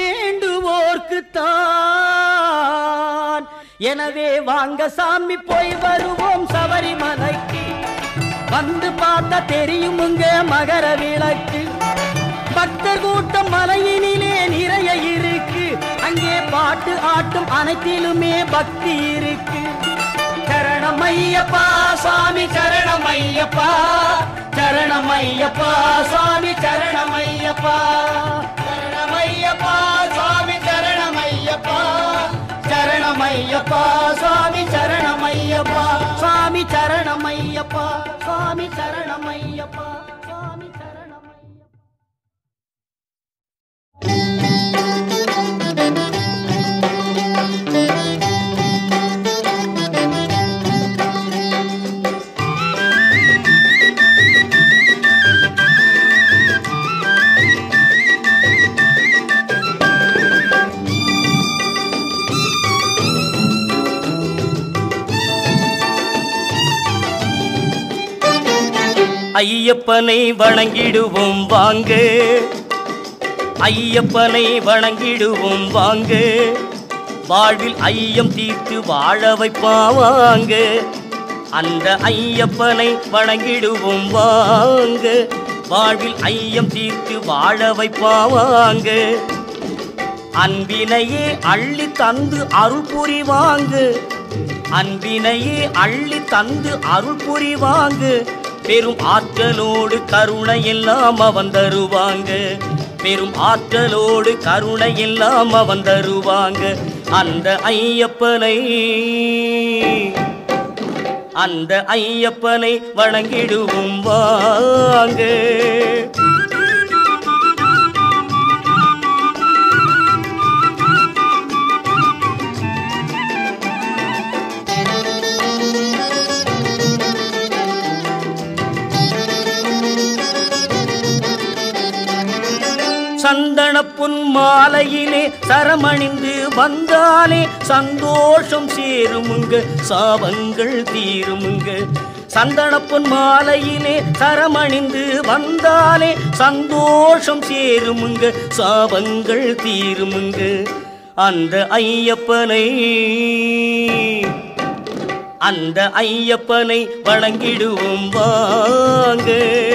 வேண்டுவோர்க்குத்தான் எனவே வாங்க சாமி போய் வருவோம் சபரிமலைக்கு வந்து பார்த்தா தெரியும் உங்க மகர விளக்கு பக்தர் கூட்டம் மலையினிலே நிறைய இருக்கு அங்கே பாட்டு ஆட்டும் அனைத்திலுமே பக்தி இருக்கு சரணமையப்பா சாமி சரணமையப்பா சரணமையப்பா சாமி சரணமையப்பா சரணமையப்பா சாமி சரணமையப்பா சரணமையப்பா சாமி சரணமையப்பா சாமி சரணமையப்பா சாமி சரணமையப்பா சாமி சரணமையப்பா ஐயப்பனை வணங்கிடுவோம் வாங்க ஐயப்பனை வணங்கிடுவோம் வாங்க வாழ்வில் ஐயம் தீர்த்து வாழ வைப்பாவாங்க அந்த ஐயப்பனை வணங்கிடுவோம் வாங்க வாழ்வில் ஐயம் தீர்த்து வாழ வைப்பாவாங்க அன்பினையே அள்ளி தந்து அருள் புரிவாங்க அன்பினையே அள்ளி தந்து அருள் புரிவாங்க பெரும் ஆற்ற ஆற்றலோடு கருணை எல்லாம் அவன் தருவாங்க பெரும் ஆற்றலோடு கருணை எல்லாம் அவன் தருவாங்க அந்த ஐயப்பனை அந்த ஐயப்பனை வணங்கிடுவோம் வாங்க சந்தன புன் மாலையிலே சரமணிந்து வந்தாலே சந்தோஷம் சேருமுங்க சாபங்கள் தீருமுங்க சந்தன பொன் மாலையிலே சரமணிந்து வந்தாலே சந்தோஷம் சேருமுங்க சாபங்கள் தீருமுங்க அந்த ஐயப்பனை அந்த ஐயப்பனை வணங்கிடுவோம் வாங்க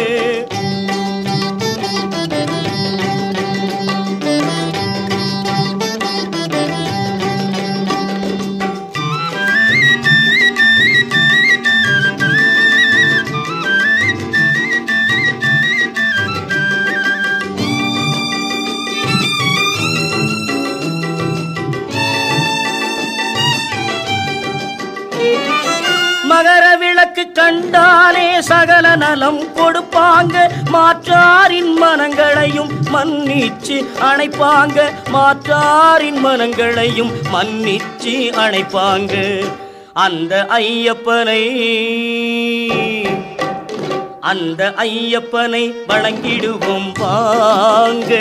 மகர விளக்கு கண்டாலே சகல நலம் கொடுப்பாங்க மாற்றாரின் மனங்களையும் மன்னிச்சு அணைப்பாங்க மாற்றாரின் மனங்களையும் மன்னிச்சு அணைப்பாங்க அந்த ஐயப்பனை அந்த ஐயப்பனை வணங்கிடுவோம் வாங்க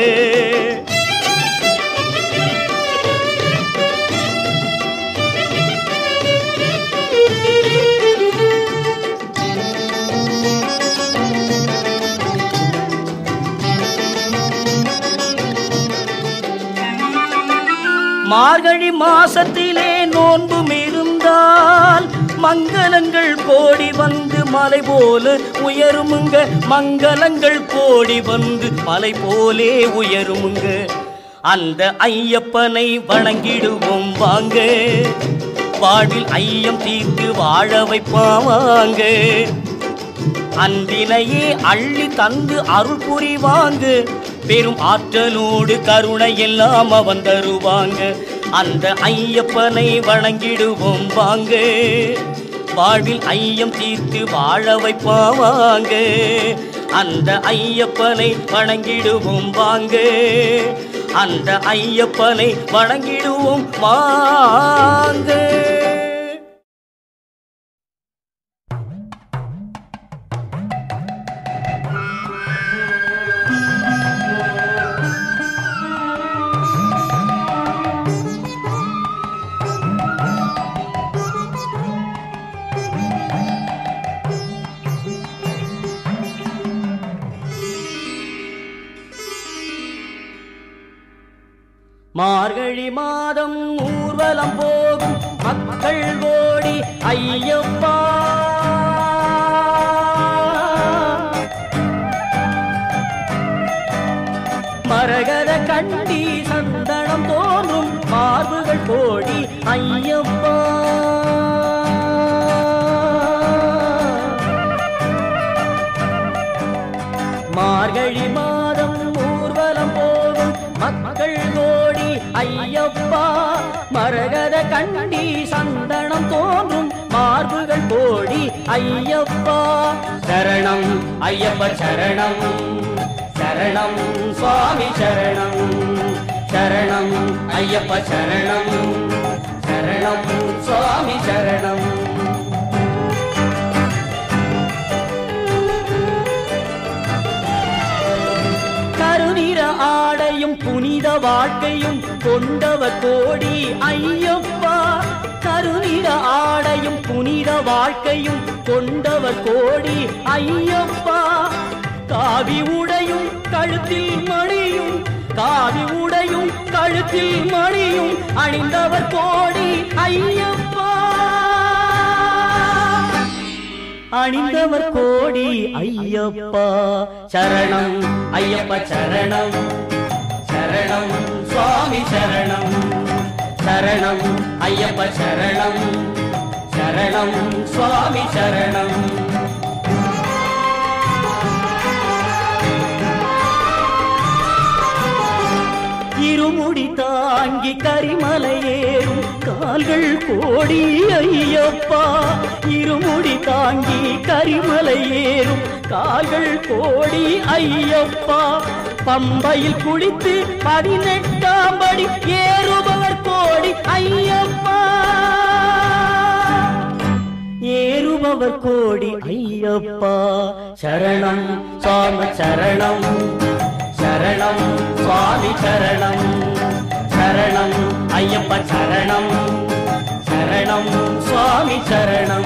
மார்கழி மாசத்திலே நோன்பும் இருந்தால் மங்களங்கள் கோடி வந்து மலை போல உயருமுங்க மங்களங்கள் கோடி வந்து மலை போலே உயருமுங்க அந்த ஐயப்பனை வணங்கிடுவோம் வாங்க வாழ்வில் ஐயம் தீர்த்து வாழ வைப்பாவாங்க அன்பினையே அள்ளி தந்து அருள் புரிவாங்க பெரும் ஆற்றலோடு கருணை எல்லாம் அவன் தருவாங்க அந்த ஐயப்பனை வணங்கிடுவோம் வாங்க வாழ்வில் ஐயம் தீர்த்து வாழ வைப்பாவாங்க அந்த ஐயப்பனை வணங்கிடுவோம் வாங்க அந்த ஐயப்பனை வணங்கிடுவோம் வாங்க மார்கழி மாதம் ஊர்வலம் போகும் மக்கள் ஓடி ஐயப்பா மரகத கண்டி சந்தனம் தோன்றும் மார்புகள் கோடி ஐயப்பா மார்கழி மாதம் ஊர்வலம் போகும் மக்கள் ஓடி ஐயப்பா மரகத கண்டி சந்தனம் தோன்றும் மார்புகள் கோடி ஐயப்பா சரணம் ஐயப்ப சரணம் சரணம் சுவாமி சரணம் சரணம் ஐயப்ப சரணம் சரணம் சுவாமி சரணம் கருநிற ஆடையும் புனித வாழ்க்கையும் கொண்டவர் கோடி ஐயப்பா கருநிற ஆடையும் புனித வாழ்க்கையும் கொண்டவர் கோடி ஐயப்பா காவி உடையும் கழுத்தில் மணியும் காவி உடையும் கழுத்தில் மணியும் அணிந்தவர் கோடி ஐயப்பா அணிந்தவர் கோடி ஐயப்பா சரணம் ஐயப்ப சரணம் சரணம் சுவாமி சரணம் சரணம் ஐயப்ப சரணம் சரணம் சுவாமி சரணம் தாங்கி கரிமலை ஏறும் கால்கள் கோடி ஐயப்பா இருமுடி தாங்கி கரிமலை ஏறும் கால்கள் கோடி ஐயப்பா பம்பையில் குளித்து பதினெட்டாம் படி ஏறுபவர் கோடி ஐயப்பா ஏறுபவர் கோடி ஐயப்பா சரணம் சுவாமி சரணம் சரணம் சுவாமி சரணம் சரணம் ஐயப்ப சரணம் சரணம் சுவாமி சரணம்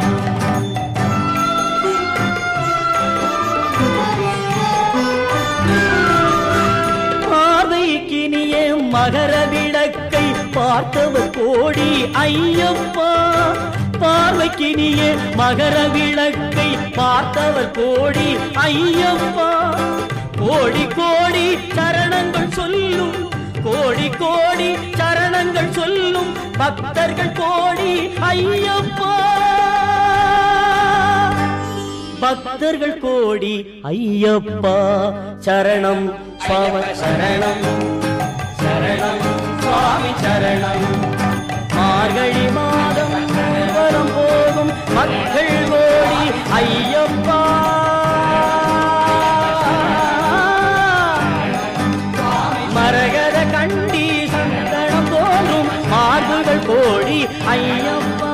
பார்வைக்கினிய மகர விளக்கை பார்த்தவர் கோடி ஐயப்பா பார்வைக்கினிய மகர விளக்கை பார்த்தவர் கோடி ஐயப்பா கோடி கோடி சரணங்கள் சொல்லும் கோடி கோடி சரணங்கள் சொல்லும் பக்தர்கள் கோடி ஐயப்பா பக்தர்கள் கோடி ஐயப்பா சரணம் சுவாம சரணம் சரணம் சுவாமி சரணம் மார்கழி மாதம் வரம் போகும் மக்கள் கோடி ஐயப்பா மரகத கண்டி சந்தனம் தோன்றும் மார்புகள் கோடி ஐயப்பா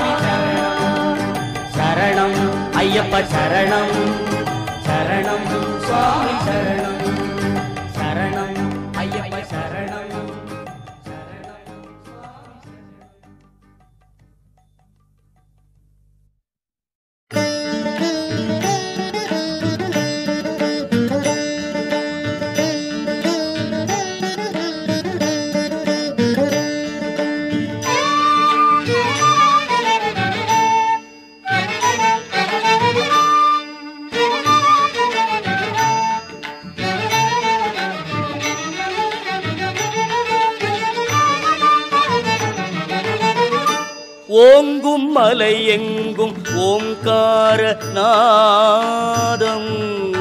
சரணம் ஐயப்ப சரணம் சரணம் சுவாமி சரணம் சரணம் ஐயப்ப சரணம் ஓங்கும் மலை எங்கும் ஓங்கார நாதம்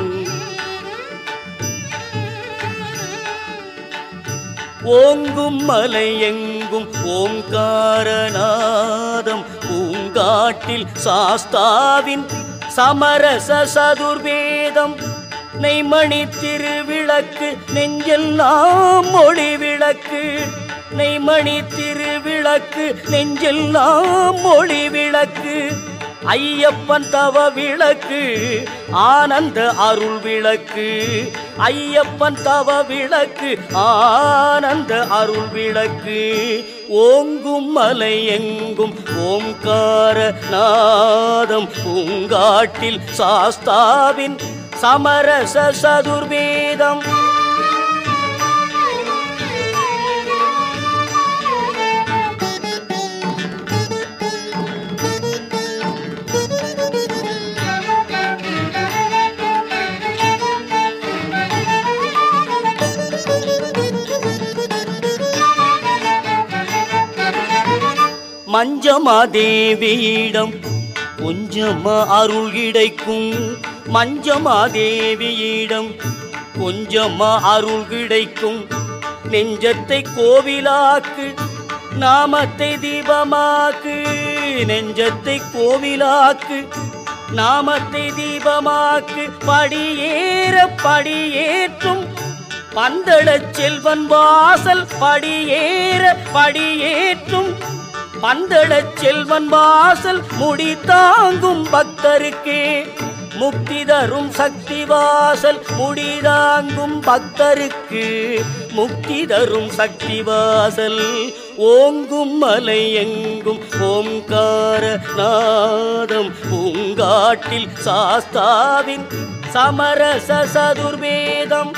ஓங்கும் மலை எங்கும் ஓங்காரநாதம் பூங்காட்டில் சாஸ்தாவின் சமரச சதுர்வேதம் நெய்மணி திருவிளக்கு நெஞ்செல்லாம் மொழி விளக்கு நெய்மணி திருவிளக்கு நெஞ்செல்லாம் மொழி விளக்கு ஐயப்பன் தவ விளக்கு ஆனந்த அருள் விளக்கு ஐயப்பன் தவ விளக்கு ஆனந்த அருள் விளக்கு ஓங்கும் மலை எங்கும் ஓம்கார நாதம் பூங்காட்டில் சாஸ்தாவின் சமரச சதுர்வேதம் மஞ்சமா தேவியிடம் கொஞ்சமா அருள் கிடைக்கும் மஞ்சமா தேவியிடம் கொஞ்சமா அருள் கிடைக்கும் நெஞ்சத்தை கோவிலாக்கு நாமத்தை தீபமாக்கு நெஞ்சத்தை கோவிலாக்கு நாமத்தை தீபமாக்கு படியேற படியேற்றும் பந்தளச் செல்வன் வாசல் படியேற படியேற்றும் பந்தளச் செல்வன் வாசல் முடி தாங்கும் பக்தருக்கே முக்தி தரும் சக்தி வாசல் முடி தாங்கும் பக்தருக்கு முக்தி தரும் சக்தி வாசல் ஓங்கும் மலை எங்கும் ஓம்கார நாதம் பூங்காட்டில் சாஸ்தாவின் சமரச சதுர்வேதம்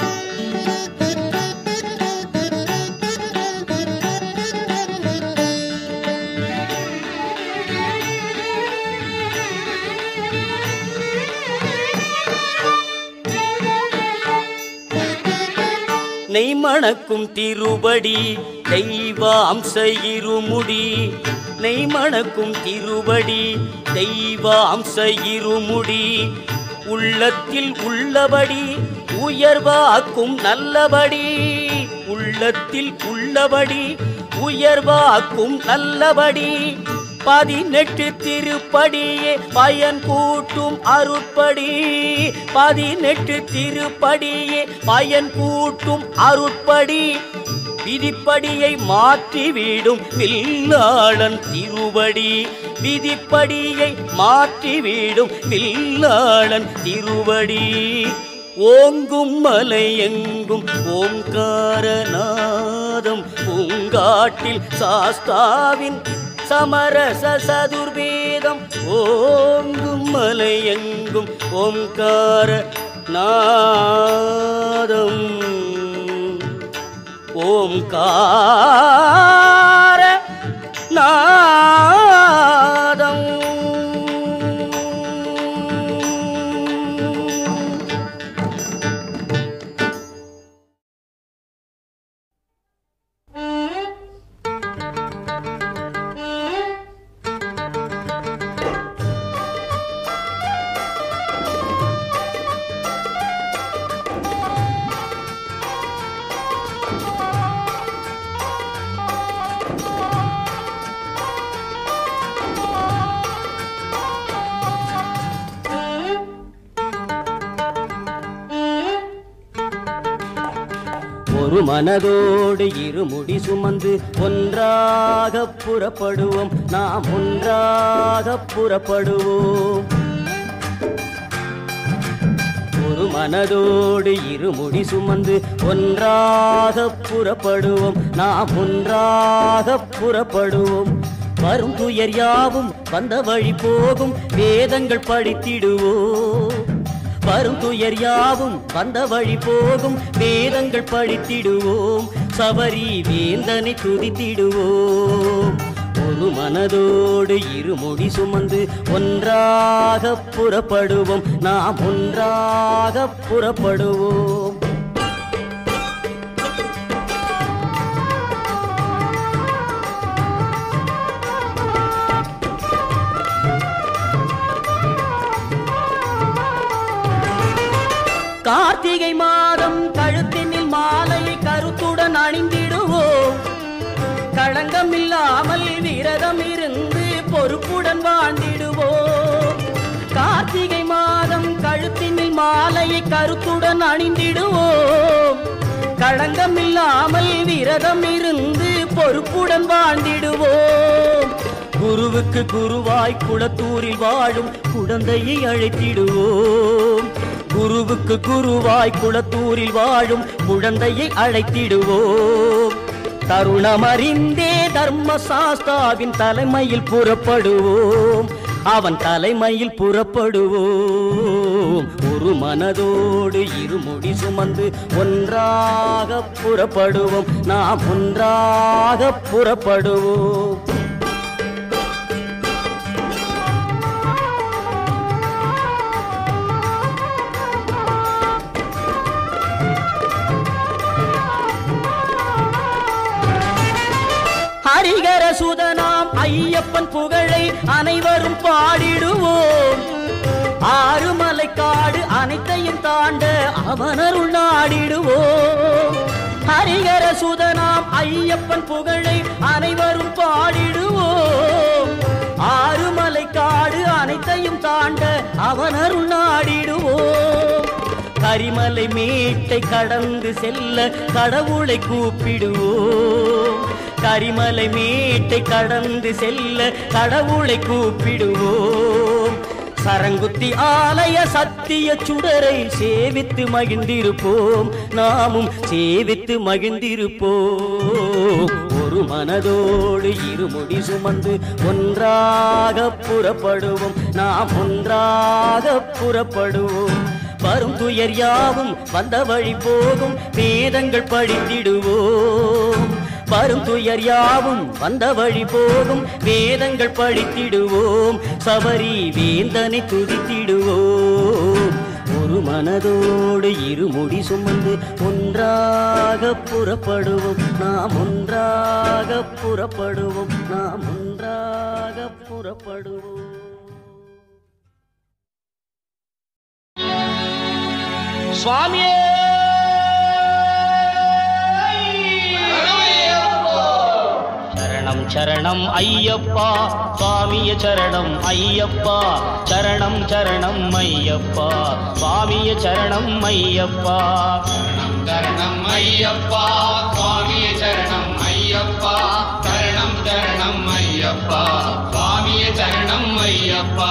நெய்மணக்கும் திருபடி தெய்வ அம்ச இருமுடி நெய்மணக்கும் திருபடி தெய்வ அம்ச இருமுடி உள்ளத்தில் உள்ளபடி உயர்வாக்கும் நல்லபடி உள்ள உள்ளத்தில் உள்ளபடி உயர்வாக்கும் நல்லபடி பதினெட்டு திருப்படியே பயன் கூட்டும் அருட்படி பதினெட்டு திருப்படியே பயன் கூட்டும் அருட்படி விதிப்படியை மாற்றிவிடும் வில்லாளன் திருவடி விதிப்படியை மாற்றிவிடும் வில்லாளன் திருவடி ஓங்கும் மலை எங்கும் ஓங்காரநாதம் பூங்காட்டில் சாஸ்தாவின் சமரச சதுர்வேதம் ஓங்கும் மலை எங்கும் ஓங்கார நாதம் ஓம்கார நாதம் ஒரு மனதோடு இருமுடி சுமந்து ஒன்றாக புறப்படுவோம் நாம் ஒன்றாக புறப்படுவோம் ஒரு மனதோடு இருமுடி சுமந்து ஒன்றாக புறப்படுவோம் நாம் ஒன்றாக புறப்படுவோம் வரும் துயர் யாவும் வந்த வழி போகும் வேதங்கள் படித்திடுவோம் வரும் துயர் யாவும் வந்த வழி போகும் வேதங்கள் படித்திடுவோம் சபரி வேந்தனை துதித்திடுவோம் ஒரு மனதோடு இருமுடி சுமந்து ஒன்றாக புறப்படுவோம் நாம் ஒன்றாக புறப்படுவோம் கார்த்திகை மாதம் கழுத்தினில் மாலை கருத்துடன் அணிந்திடுவோம் களங்கம் இல்லாமல் விரதம் இருந்து பொறுப்புடன் வாழ்ந்திடுவோம் கார்த்திகை மாதம் கழுத்தினில் மாலையை கருத்துடன் அணிந்திடுவோம் களங்கம் இல்லாமல் விரதம் இருந்து பொறுப்புடன் வாழ்ந்திடுவோம் குருவுக்கு குருவாய் குளத்தூரில் வாழும் குழந்தையை அழைத்திடுவோம் குருவுக்கு குருவாய் குளத்தூரில் வாழும் குழந்தையை அழைத்திடுவோம் தருணமறிந்தே தர்ம சாஸ்தாவின் தலைமையில் புறப்படுவோம் அவன் தலைமையில் புறப்படுவோம் ஒரு மனதோடு இருமுடி சுமந்து ஒன்றாக புறப்படுவோம் நாம் ஒன்றாக புறப்படுவோம் ஹரிகர சுதனாம் ஐயப்பன் புகழை அனைவரும் பாடிடுவோம் ஆறுமலை காடு அனைத்தையும் தாண்ட அவனருள் நாடிடுவோம் ஹரிகர சுதனாம் ஐயப்பன் புகழை அனைவரும் பாடிடுவோம் ஆறுமலை காடு அனைத்தையும் தாண்ட அவனருள் நாடிடுவோம் கரிமலை மேட்டை கடந்து செல்ல கடவுளை கூப்பிடுவோம் கரிமலை மேட்டை கடந்து செல்ல கடவுளை கூப்பிடுவோம் சரங்குத்தி ஆலய சத்திய சுடரை சேவித்து மகிழ்ந்திருப்போம் நாமும் சேவித்து மகிழ்ந்திருப்போம் ஒரு மனதோடு இருமுடி சுமந்து ஒன்றாக புறப்படுவோம் நாம் ஒன்றாக புறப்படுவோம் வரும் துயர் யாவும் வந்த வழி போகும் வேதங்கள் படித்திடுவோம் வரும் துயர் யாவும் வந்த வழி போகும் வேதங்கள் படித்திடுவோம் சபரி வேந்தனை துதித்திடுவோம் ஒரு மனதோடு இருமுடி சுமந்து ஒன்றாக புறப்படுவோம் நாம் ஒன்றாக புறப்படுவோம் நாம் ஒன்றாக புறப்படுவோம்
சுவாமியே சரணம் ஐயப்பா சுவாமிய சரணம் ஐயப்பா சரணம் சரணம் ஐயப்பா சுவாமிய சரணம் ஐயப்பா
சரணம் ஐயப்பா சுவாமியே சரணம் ஐயப்பா சரணம் சரணம் ஐயப்பா சுவாமியே சரணம் ஐயப்பா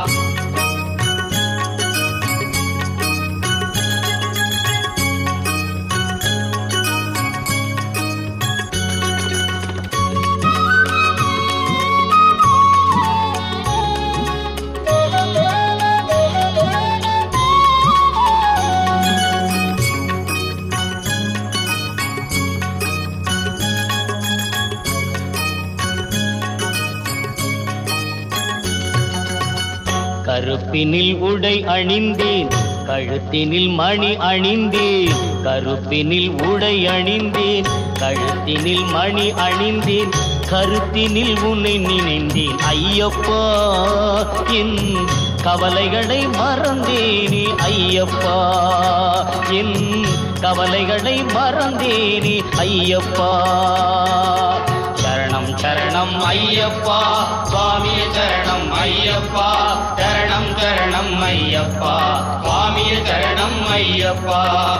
கருப்பினில் உடை அணிந்தேன் கழுத்தினில் மணி அணிந்தேன் கருப்பினில் உடை அணிந்தேன் கழுத்தினில் மணி அணிந்தேன் கருத்தினில் உன்னை நினைந்தேன் ஐயப்பா என் கவலைகளை மறந்தேனே ஐயப்பா என் கவலைகளை மறந்தேனே ஐயப்பா சரணம் சரணம் ஐயப்பா
சுவாமியே சரணம் ஐயப்பா சரணம் சரணம் ஐயப்பா சுவாமியே சரணம் ஐயப்பா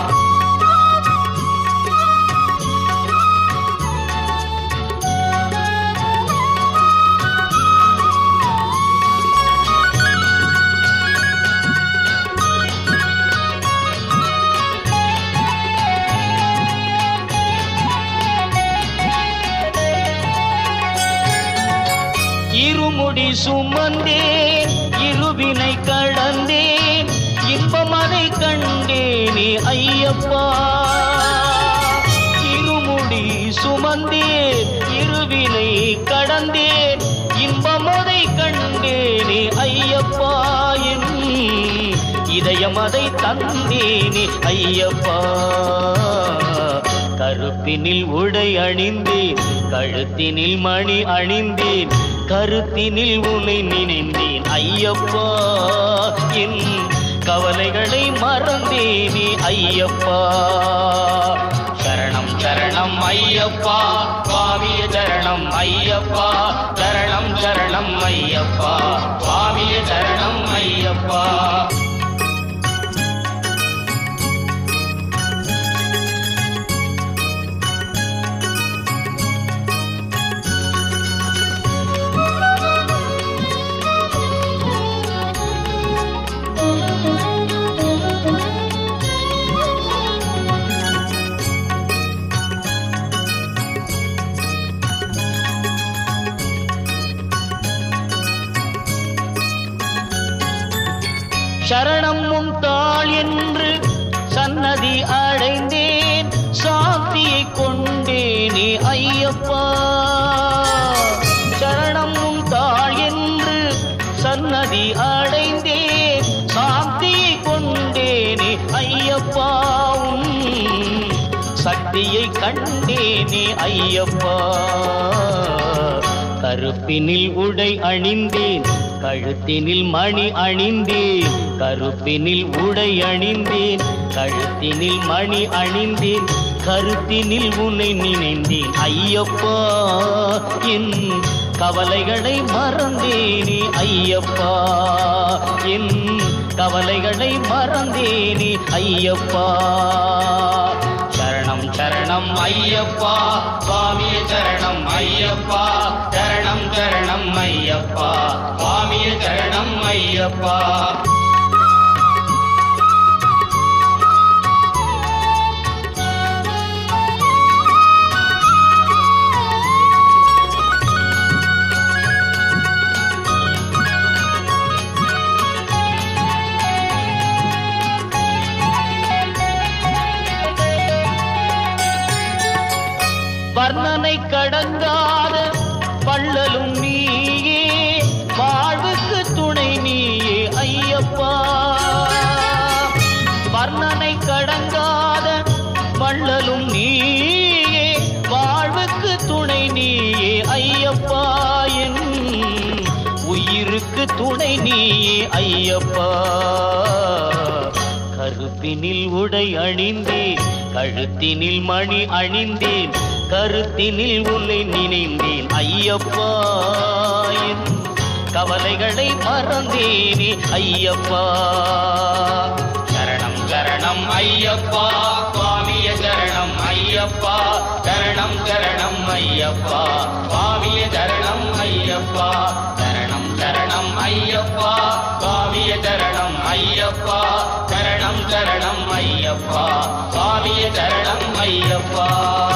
இருமுடி சுமந்தேன் இருவினை கடந்தேன் இன்பமதை கண்டேனே ஐயப்பா இருமுடி சுமந்தேன் இருவினை கடந்தேன் இன்பமதை கண்டேனே ஐயப்பா என் இதயம் அதை தந்தேனே ஐயப்பா கருப்பினில் உடை அணிந்தேன் கழுத்தினில் மணி அணிந்தேன் கருத்தினில் உன்னை நினைந்தேன் ஐயப்பா என் கவலைகளை மறந்தேனே ஐயப்பா சரணம் சரணம் ஐயப்பா சுவாமிய சரணம் ஐயப்பா சரணம் சரணம் ஐயப்பா சுவாமிய சரணம் ஐயப்பா சரணம் உன் தாள் என்று சன்னதி அடைந்தேன் சாந்தியை கொண்டேனே ஐயப்பா சரணம் உன் தாள் என்று சன்னதி அடைந்தேன் சாந்தியை கொண்டேனே ஐயப்பா உன் சக்தியை கண்டேனே ஐயப்பா கருப்பினில் உடை அணிந்தேன் கழுத்தினில் மணி அணிந்தேன் கருப்பினில் உடை அணிந்தேன் கழுத்தினில் மணி அணிந்தேன் கருத்தினில் உன்னை நினைந்தேன் ஐயப்பா என் கவலைகளை மறந்தேனே ஐயப்பா என் கவலைகளை மறந்தேனே ஐயப்பா சரணம் சரணம்
ஐயப்பா சுவாமியே சரணம் ஐயப்பா சரணம் சரணம் ஐயப்பா சுவாமியே சரணம் ஐயப்பா
வர்ணனை கடங்காத வள்ளலும் நீயே வாழ்வுக்கு துணை நீயே ஐயப்பா வர்ணனை கடங்காத வள்ளலும் நீயே வாழ்வுக்கு துணை நீயே ஐயப்பா என் உயிருக்கு துணை நீயே ஐயப்பா கருப்பினில் உடை அணிந்தேன் கழுத்தினில் மணி அணிந்தேன் கருத்தினில் உன்னை நினைந்தேன் ஐயப்பா என் கவலைகளை மறந்தேனே ஐயப்பா
சரணம் சரணம் ஐயப்பா சுவாமிய சரணம் ஐயப்பா சரணம் சரணம் ஐயப்பா சுவாமிய சரணம் ஐயப்பா சரணம் சரணம் ஐயப்பா சுவாமிய சரணம் ஐயப்பா சரணம் சரணம் ஐயப்பா சுவாமிய சரணம் ஐயப்பா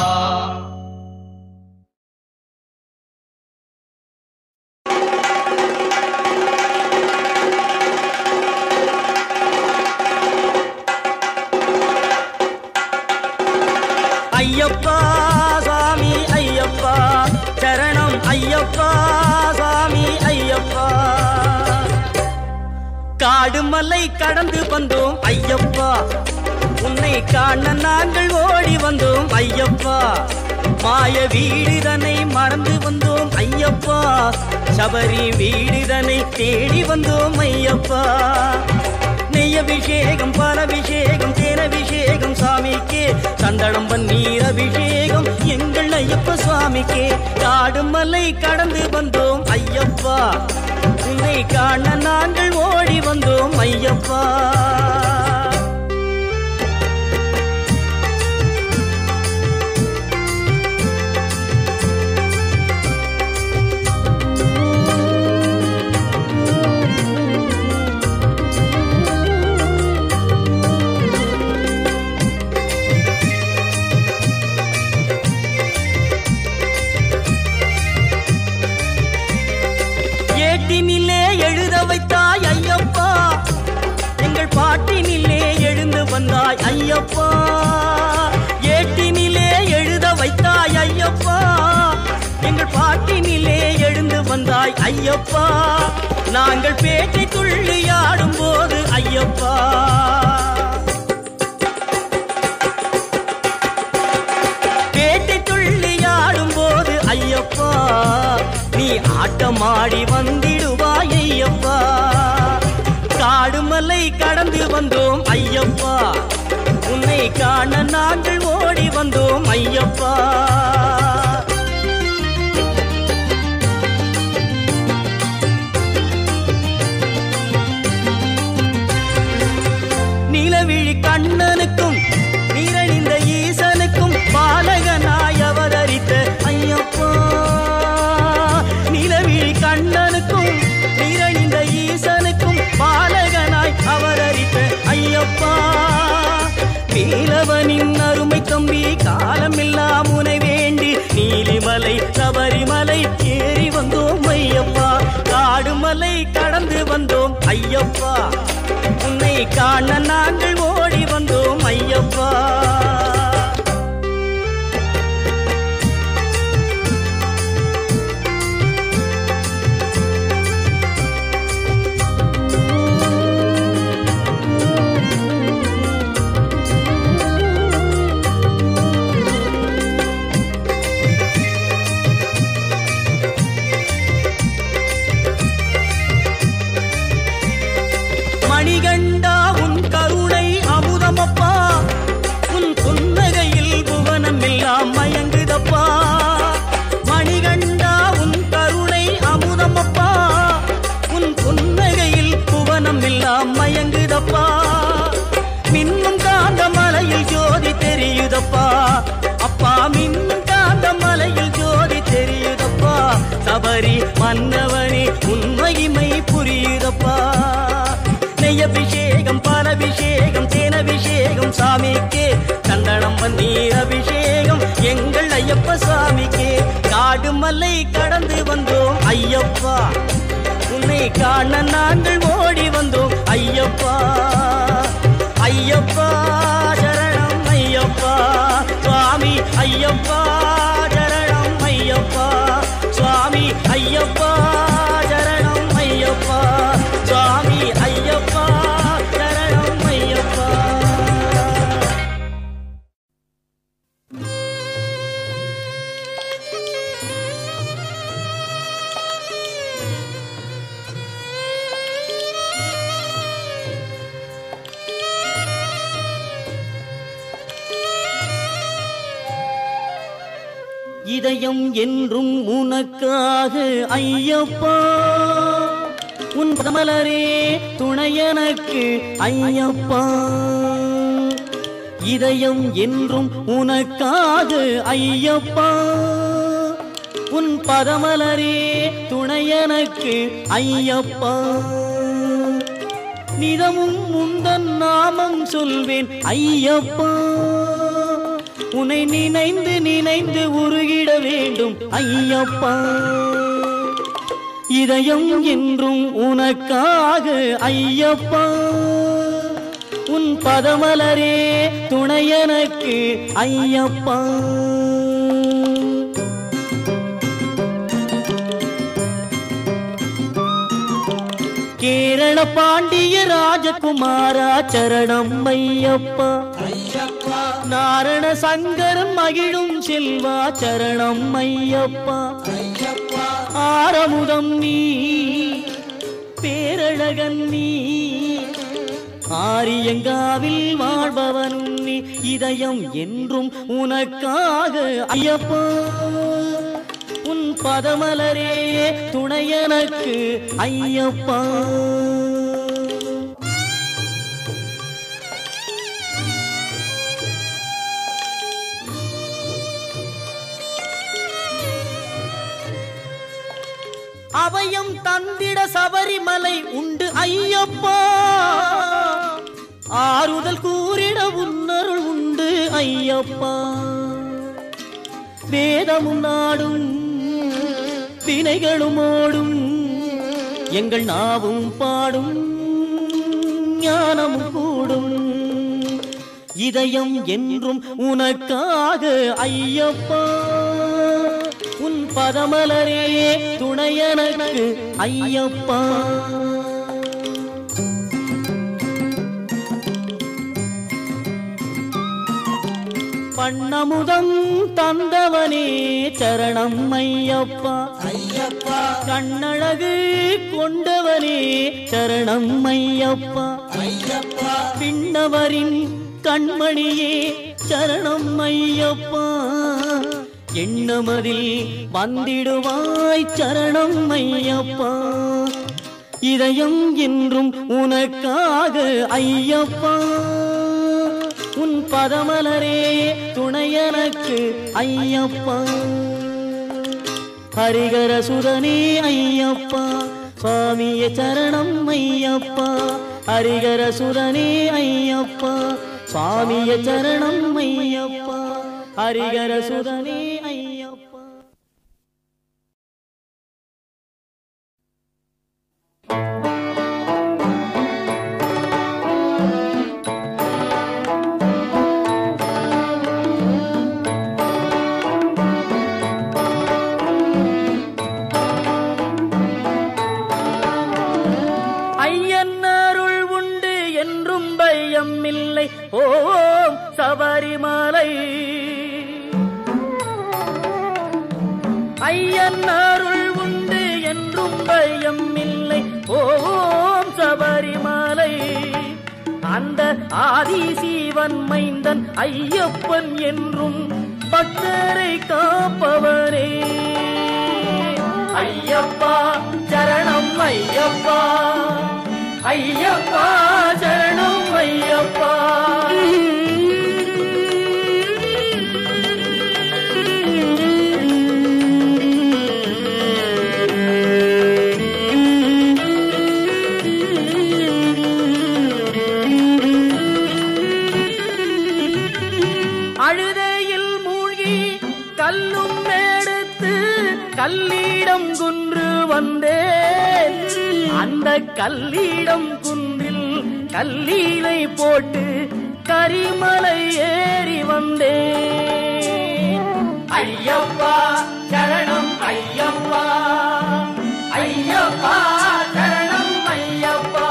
ஐயப்பா சாமி ஐயப்பா சரணம் ஐயப்பா சாமி ஐயப்பா காடு மலை கடந்து வந்தோம் ஐயப்பா உன்னை காண நாங்கள் ஓடி வந்தோம் ஐயப்பா மாய வீடுதனை மறந்து வந்தோம் ஐயப்பா சபரி வீடுதனை தேடி வந்தோம் ஐயப்பா நெய் அபிஷேகம் பால் அபிஷேகம் தேன் அபிஷேகம் சாமிக்கே சந்தனம் பன்னீர் அபிஷேகம் எங்கள் ஐயப்ப சுவாமிக்கே காடு மலை கடந்து வந்தோம் ஐயப்பா உன்னை காண நாங்கள் ஓடி வந்தோம் ஐயப்பா ஏட்டினிலே எழுத வைத்தாய் ஐயப்பா எங்கள் பாட்டினிலே எழுந்து வந்தாய் ஐயப்பா ஏட்டினிலே எழுத வைத்தாய் ஐயப்பா எங்கள் பாட்டினிலே எழுந்து வந்தாய் ஐயப்பா நாங்கள் பேட்டை துள்ளி ஆடும் போது ஐயப்பா பேட்டை துள்ளி ஆடும் போது ஐயப்பா நீ ஆட்டமாடி வந்திடுவாய் ஐயப்பா காடுமலை கடந்து வந்தோம் ஐயப்பா உன்னை காண நாங்கள் ஓடி வந்தோம் ஐயப்பா நிலவிழி கண்ணனுக்கும் நீரணிந்த ஈசனுக்கும் பாலகனாய் அவதரித்த ஐயப்பா நிலவிழி கண்ணனுக்கும் நீரணிந்த ஈசனுக்கும் பாலகனாய் அவதரித்த ஐயப்பா நீலவனின் அருமை தம்பி காலமெல்லாம் உனை வேண்டி நீலிமலை சபரிமலை ஏறி வந்தோம் ஐயப்பா காடுமலை கடந்து வந்தோம் ஐயப்பா உன்னை காண நாங்கள் ஓடி வந்தோம் ஐயப்பா மணிகண்டா உன் கருணை அமுதமப்பா உன் புன்னகையில் புவனம் எல்லாம் மயங்குதப்பா மணிகண்டா உன் கருணை அமுதமப்பா உன் புன்னகையில் புவனம் எல்லாம் மயங்குதப்பா மின்னும் காந்த மலையில் ஜோதி தெரியுதப்பா அப்பா மின்னும் காந்த மலையில் ஜோதி தெரியுதப்பா சபரி மன்னவனே உன் மகிமை புரியுதப்பா நெய் அபிஷேகம் பால் அபிஷேகம் தேன் அபிஷேகம் சாமிக்கே சந்தனம் பன்னீர் அபிஷேகம் எங்கள் ஐயப்ப சாமிக்கே காடு மலை கடந்து வந்தோம் ஐயப்பா உன்னை காண நாங்கள் ஓடி வந்தோம் ஐயப்பா ஐயப்பா சரணம் ஐயப்பா சுவாமி ஐயப்பா சரணம் ஐயப்பா சுவாமி ஐயப்பா சரணம் ஐயப்பா சுவாமி ஐயப்பா சரணம் ஐயப்பா இதயம் என்றும் உனக்காக ஐயப்பா உன் கமலரே துணையனக்கு ஐயப்பா இதயம் என்றும் உனக்காக ஐயப்பா உன் பதமலரே துணையனக்கு ஐயப்பா நிதமும் முந்தன் நாமம் சொல்வேன் ஐயப்பா உன்னை நினைந்து நினைந்து உருகிட வேண்டும் ஐயப்பா இதயம் என்றும் உனக்காக ஐயப்பா உன் பதமலரே துணையனக்கு ஐயப்பா கேரள பாண்டிய ராஜகுமாரா சரணம் ஐயப்பா நாரண சங்கரன் மகிழும் செல்வா சரணம் ஐயப்பா ஆரமுதம் நீ பேரழகன் நீ ஆரியங்காவில் வாழ்பவனும் நீ இதயம் என்றும் உனக்காக ஐயப்பா உன் பதமலரே துணையனக்கு ஐயப்பா அபயம் தந்திட சபரிமலை உண்டு ஐயப்பா ஆறுதல் கூறிட உன்னருள் உண்டு ஐயப்பா வேதமும் நாடும் வினைகளும் ஓடும் எங்கள் நாவும் பாடும் ஞானமும் கூடும் இதயம் என்றும் உனக்காக ஐயப்பா உன் பதமலரே துணையனக்கு ஐயப்பா பண்ணமுதம் தந்தவனே சரணம் ஐயப்பா ஐயப்பா கண்ணழகு கொண்டவனே சரணம் ஐயப்பா ஐயப்பா பின்னவரின் கண்மணியே சரணம் ஐயப்பா எண்ணமதில் வந்திடுவாய் சரணம் ஐயப்பா இதயம் என்றும் உனக்காக ஐயப்பா உன் பதமலரே துணையனக்கு ஐயப்பா ஹரிகர சுதனே ஐயப்பா சுவாமிய சரணம் ஐயப்பா ஹரிகர சுதனே ஐயப்பா சுவாமிய சரணம் ஐயப்பா ஹரிகர சுதனே ஐயப்பா ஐயன் அருள் உண்டு என்றும் பயம் இல்லை ஓம் சபரிமலை ஐயன் அருள் உண்டு என்றும் பயம் இல்லை ஓம் சபரிமலை அந்த ஆதிசீவன் மைந்தன் ஐயப்பன் என்றும் பக்தரை காப்பவரே ஐயப்பா சரணம் ஐயப்பா ஐயப்பா சரணம் ஐயப்பா அழுதையில் மூழ்கி கல்லும் எடுத்து கல்லிடம் குன்று வந்தேன் அந்த கல்லிடம் குன்றில் கல்லீலை போட்டு கரிமலை ஏறி வந்தேன் ஐயப்பா சரணம் ஐயப்பா ஐயப்பா சரணம் ஐயப்பா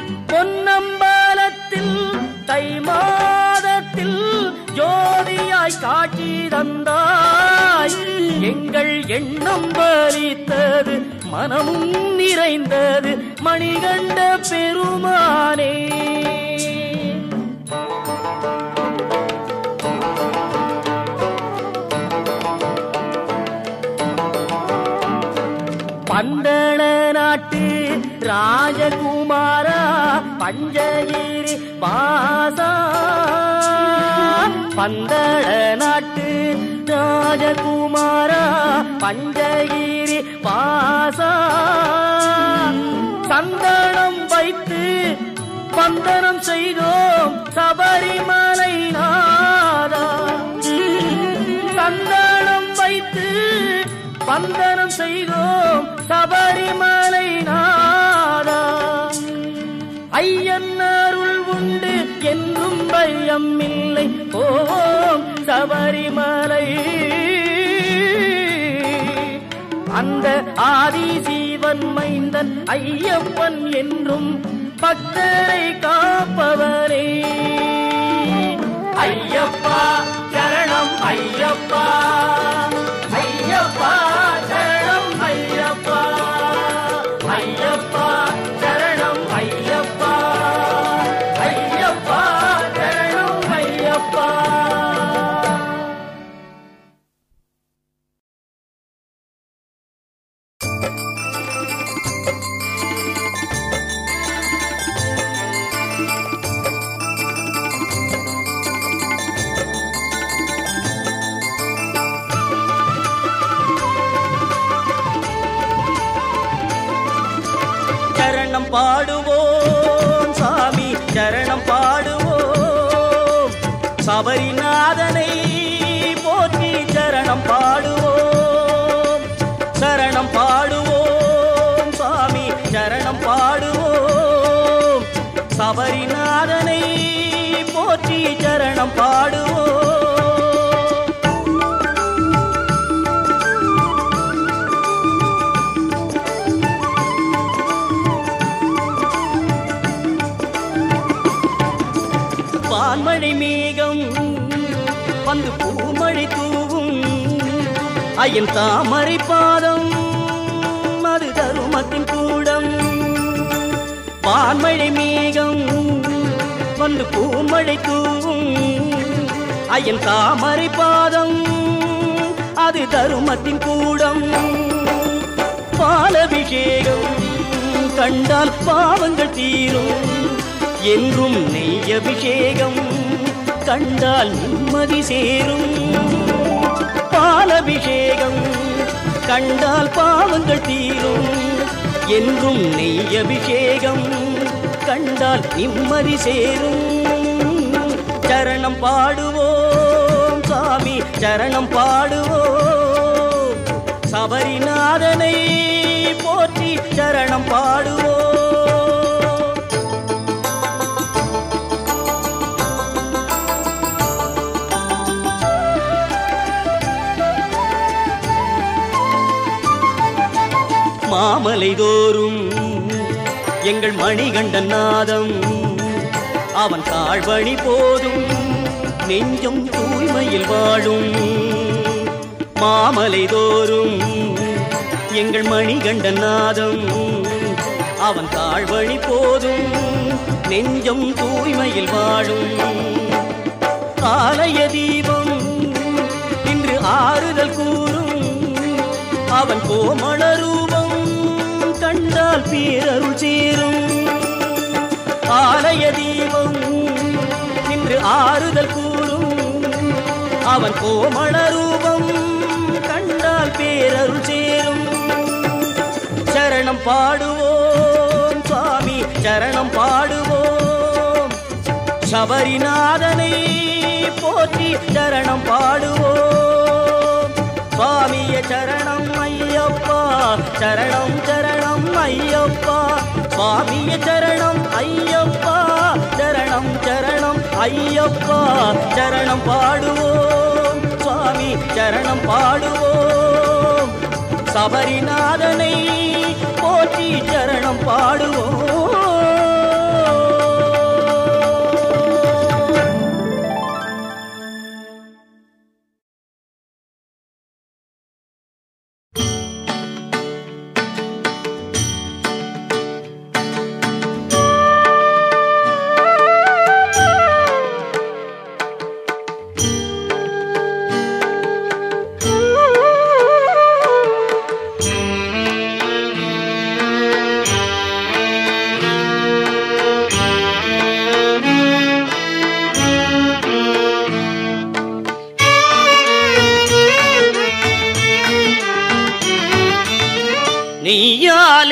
பொன்னம்பலத்தில் தை மாதத்தில் ஜோதியாய் காட்சி தந்தாய் எங்கள் எண்ணம் பலித்தது மனமும் நிறைந்தது மணிகண்ட பெருமானே பந்தள நாட்டு ராஜகுமாரா பஞ்சகிரி வாசா பந்தள நாட்டு ராஜகுமாரா பஞ்சகிரி வாசா சந்தனம் வைத்து பந்தனம் செய்தோம் சபரிமலை நாதா சந்தனம் வைத்து வந்தனம் செய்தோம் சபரிமலை நாதா ஐயன் அருள் உண்டு என்றும் பயம் இல்லை ஓம் சபரிமலை அந்த ஆதி சீவன் மைந்தன் ஐயப்பன் என்றும் பக்தரை காப்பவரே ஐயப்பா சரணம் ஐயப்பா ஐயப்பா சரணம் ஐயப்பா ஐயப்பா சரணம் ஐயப்பா ஐயப்பா சரணம் ஐயப்பா சரணம் பாடுவோம் சாமி சரணம் பாடுவோம் சபரிநாதனை போற்றி சரணம் பாடுவோம் சரணம் பாடுவோம் சாமி சரணம் பாடுவோம் சபரிநாதனை போற்றி சரணம் பாடுவோம் வான்மழை மேகம் வந்து பூமழை தூவும் ஐயன் தாமரை பாதம் அது தருமத்தின் கூடம் வான்மழை மேகம் வந்து பூமழை தூவும் ஐயன் தாமரை பாதம் அது தருமத்தின் கூடம் பாலபிஷேகம் கண்டால் பாவங்கள் தீரும் என்றும் நெய் அபிஷேகம் கண்டால் நிம்மதி சேரும் பாலபிஷேகம் கண்டால் பாவங்கள் தீரும் என்றும் நெய் அபிஷேகம் கண்டால் நிம்மதி சேரும் சரணம் பாடுவோம் சாமி சரணம் பாடுவோம் சபரிநாதனை போற்றி சரணம் பாடுவோம் மாமலை தோறும் எங்கள் மணிகண்டன் நாதம் அவன் தாழ்வழி போதும் நெஞ்சம் தூய்மையில் வாழும் மாமலை தோறும் எங்கள் மணிகண்டன் நாதம் அவன் தாழ்வழி போதும் நெஞ்சம் தூய்மையில் வாழும் ஆலய தீபம் இன்று ஆறுதல் கூறும் அவன் கோமள ரூபம் கண்டால் பேரருள் சேரும் ஆலய தீபம் இன்று ஆறுதல் கூறும் அவன் கோமள ரூபம் கண்டால் பேரருள் சேரும் சரணம் பாடுவோம் சுவாமி சரணம் பாடுவோம் சபரிநாதனை போற்றி சரணம் பாடுவோம் சுவாமிய சரணம் ஐயப்பா சரணம் சரணம் ஐயப்பா சுவாமிய சரணம் ஐயப்பா சரணம் சரணம் ஐயப்பா சரணம் பாடுவோம் சுவாமி சரணம் பாடுவோம் சபரிநாதனை போற்றி சரணம் பாடுவோம்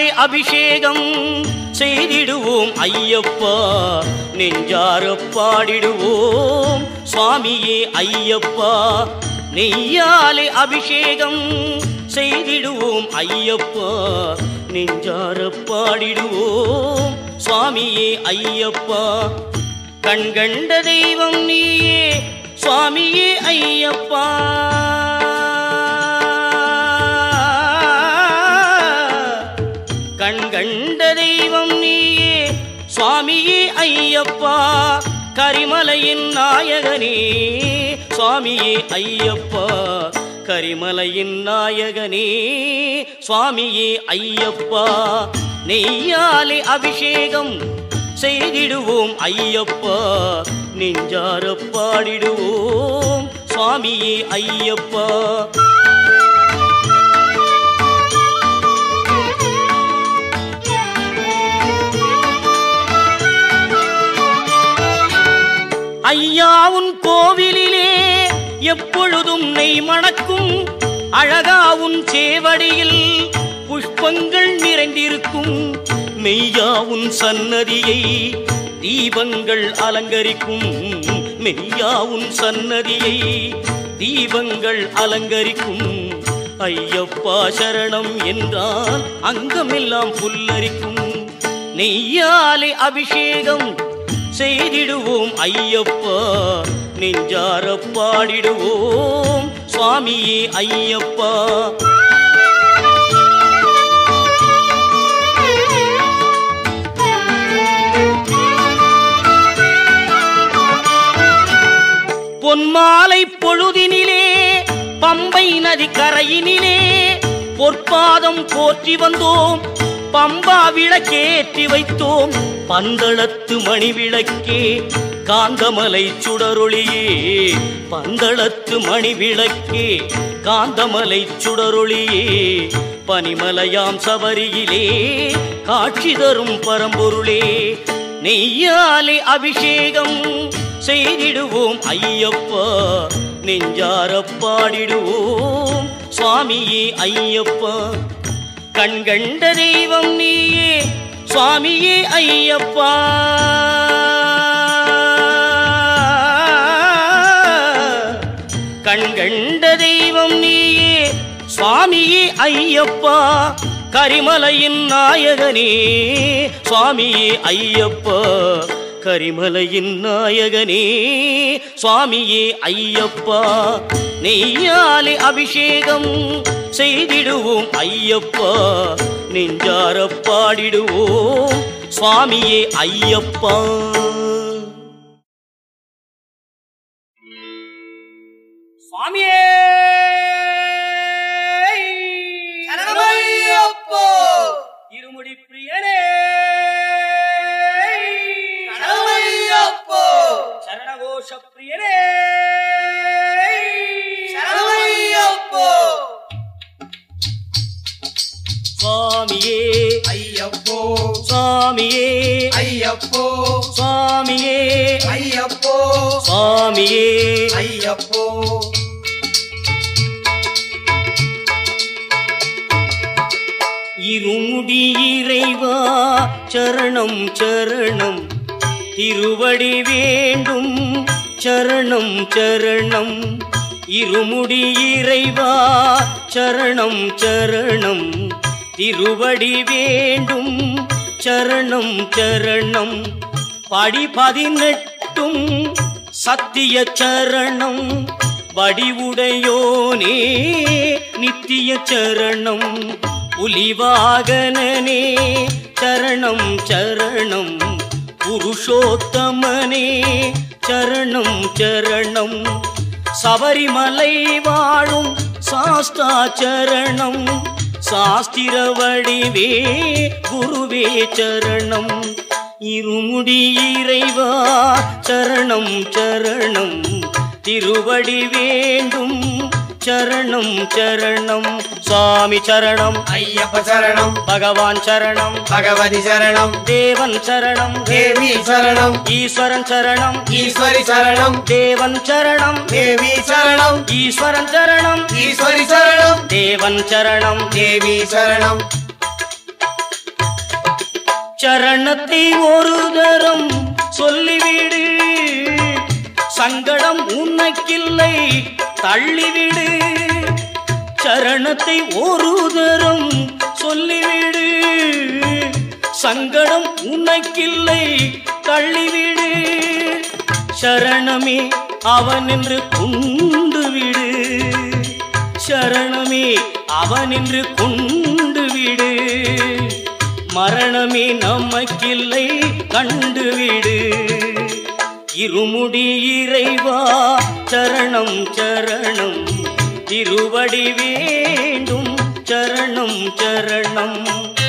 நெய்யாலே அபிஷேகம் செய்திடுவோம் ஐயப்பா நெஞ்சார பாடிடுவோம் சுவாமியே ஐயப்பா நெய்யாலே அபிஷேகம் செய்திடுவோம் ஐயப்பா நெஞ்சார பாடிடுவோம் சுவாமியே ஐயப்பா கண்கண்ட தெய்வம் நீயே சுவாமியே ஐயப்பா கண்கண்ட தெய்வம் நீயே சுவாமியே ஐயப்பா கரிமலையின் நாயகனே சுவாமியே ஐயப்பா கரிமலையின் நாயகனே சுவாமியே ஐயப்பா நெய்யாலே அபிஷேகம் செய்திடுவோம் ஐயப்பா நெஞ்சார பாடிடுவோம் சுவாமியே ஐயப்பா ஐயாவுன் கோவிலிலே எப்பொழுதும் நெய் மணக்கும் அழகாவுன் சேவடியில் புஷ்பங்கள் நிறைந்திருக்கும் மெய்யாவுன் சன்னதியை தீபங்கள் அலங்கரிக்கும் மெய்யாவுன் சன்னதியை தீபங்கள் அலங்கரிக்கும் ஐயப்பா சரணம் என்றால் அங்கமெல்லாம் புல்லரிக்கும் நெய்யாலே அபிஷேகம் செய்திடுவோம் ஐயப்பா நெஞ்சார பாடிடுவோம் சுவாமியே ஐயப்பா பொன்மாலை பொழுதினிலே பம்பை நதி கரையினிலே பொற்பாதம் போற்றி வந்தோம் பம்பா விளக்கேற்றி வைத்தோம் பந்தளத்து மணி விளக்கே காந்தமலை சுடரொளியே பந்தளத்து மணி விளக்கே காந்தமலை சுடரொளியே பனிமலையாம் சபரியிலே காட்சி தரும் பரம்பொருளே நெய்யாலே அபிஷேகம் செய்திடுவோம் ஐயப்பா நெஞ்சார பாடிடுவோம் சுவாமியே ஐயப்பா கண்கண்ட தெய்வம் நீயே சுவாமியே ஐயப்பா கண்கண்ட தெய்வம் நீயே சுவாமியே ஐயப்பா கரிமலையின் நாயகனே சுவாமியே ஐயப்பா கரிமலையின் நாயகனே சுவாமியே ஐயப்பா நெய்யாலே அபிஷேகம் செய்திடுவோம் ஐயப்பா நெஞ்சார பாடிடுவோம் சுவாமியே ஐயப்பா சுவாமியே
சரணமையப்போ.
இருமுடி பிரியனே
சரணமையப்போ.
சரணகோஷ பிரியனே
சரணமையப்போ.
சுவாமியே
ஐயப்போ
சுவாமியே
ஐயப்போ
சுவாமியே
ஐயப்போ
சுவாமியே
ஐயப்போ
இருமுடி இறைவா சரணம் சரணம் திருவடி வேண்டும் சரணம் சரணம் இருமுடி இறைவா சரணம் சரணம் திருவடி வேண்டும் சரணம் சரணம் படி பதினெட்டும் சத்திய சரணம் வடிவுடையோனே நித்திய சரணம் புலிவாகனனே சரணம் சரணம் புருஷோத்தமனே சரணம் சரணம் சபரிமலை வாழும் சாஸ்தா சரணம் சாஸ்திர வடிவே குருவே சரணம் இருமுடி இறைவா சரணம் சரணம் திருவடி வேண்டும் சரணம் சரணம் சுவாமி சரணம்
ஐயப்ப சரணம்
பகவான் சரணம்
பகவதி சரணம்
தேவன் சரணம்
தேவி சரணம்
ஈஸ்வரன் சரணம்
ஈஸ்வரி சரணம்
தேவன் சரணம்
தேவி சரணம்
ஈஸ்வரன் சரணம்
ஈஸ்வரி சரணம்
தேவன் சரணம்
தேவி சரணம்
சரணத்தை ஒரு தரம் சொல்லிவிடு சங்கடம் உனக்கில்லை தள்ளிவிடு சரணத்தை ஒரு தரம் சொல்லிவிடு சங்கடம் உனக்கில்லை தள்ளிவிடு சரணமே அவன் என்று கொண்டு விடு சரணமே அவன் என்று கொண்டு விடு மரணமே நமக்கில்லை கண்டுவிடு இருமுடி இறைவா சரணம் சரணம் திருவடி வேண்டும் சரணம் சரணம்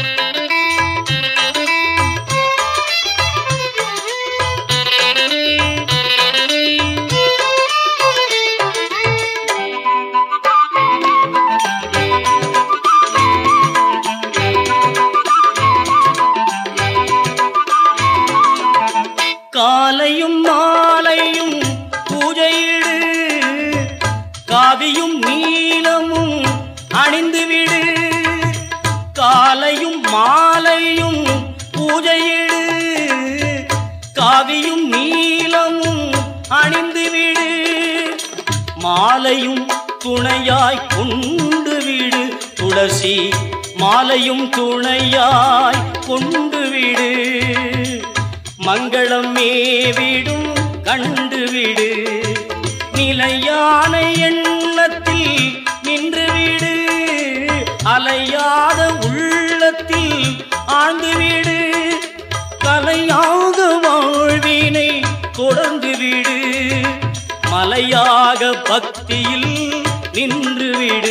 காலையும் மாலையும் பூஜையிடு காவியும் நீலமும் அணிந்துவிடு காலையும் மாலையும் பூஜையிடு காவியும் நீலமும் அணிந்துவிடு மாலையும் துணையாய் கொண்டு விடு துளசி மாலையும் துணையாய் கொண்டு விடு மங்களம் மேவிடும் கண்டுவிடு நிலையான எண்ணத்தில் நின்றுவிடு அலையாத உள்ளத்தில் ஆழ்ந்துவிடு கலையாக வாழ்வினை தொடர்ந்து விடு மலையாக பக்தியில் நின்றுவிடு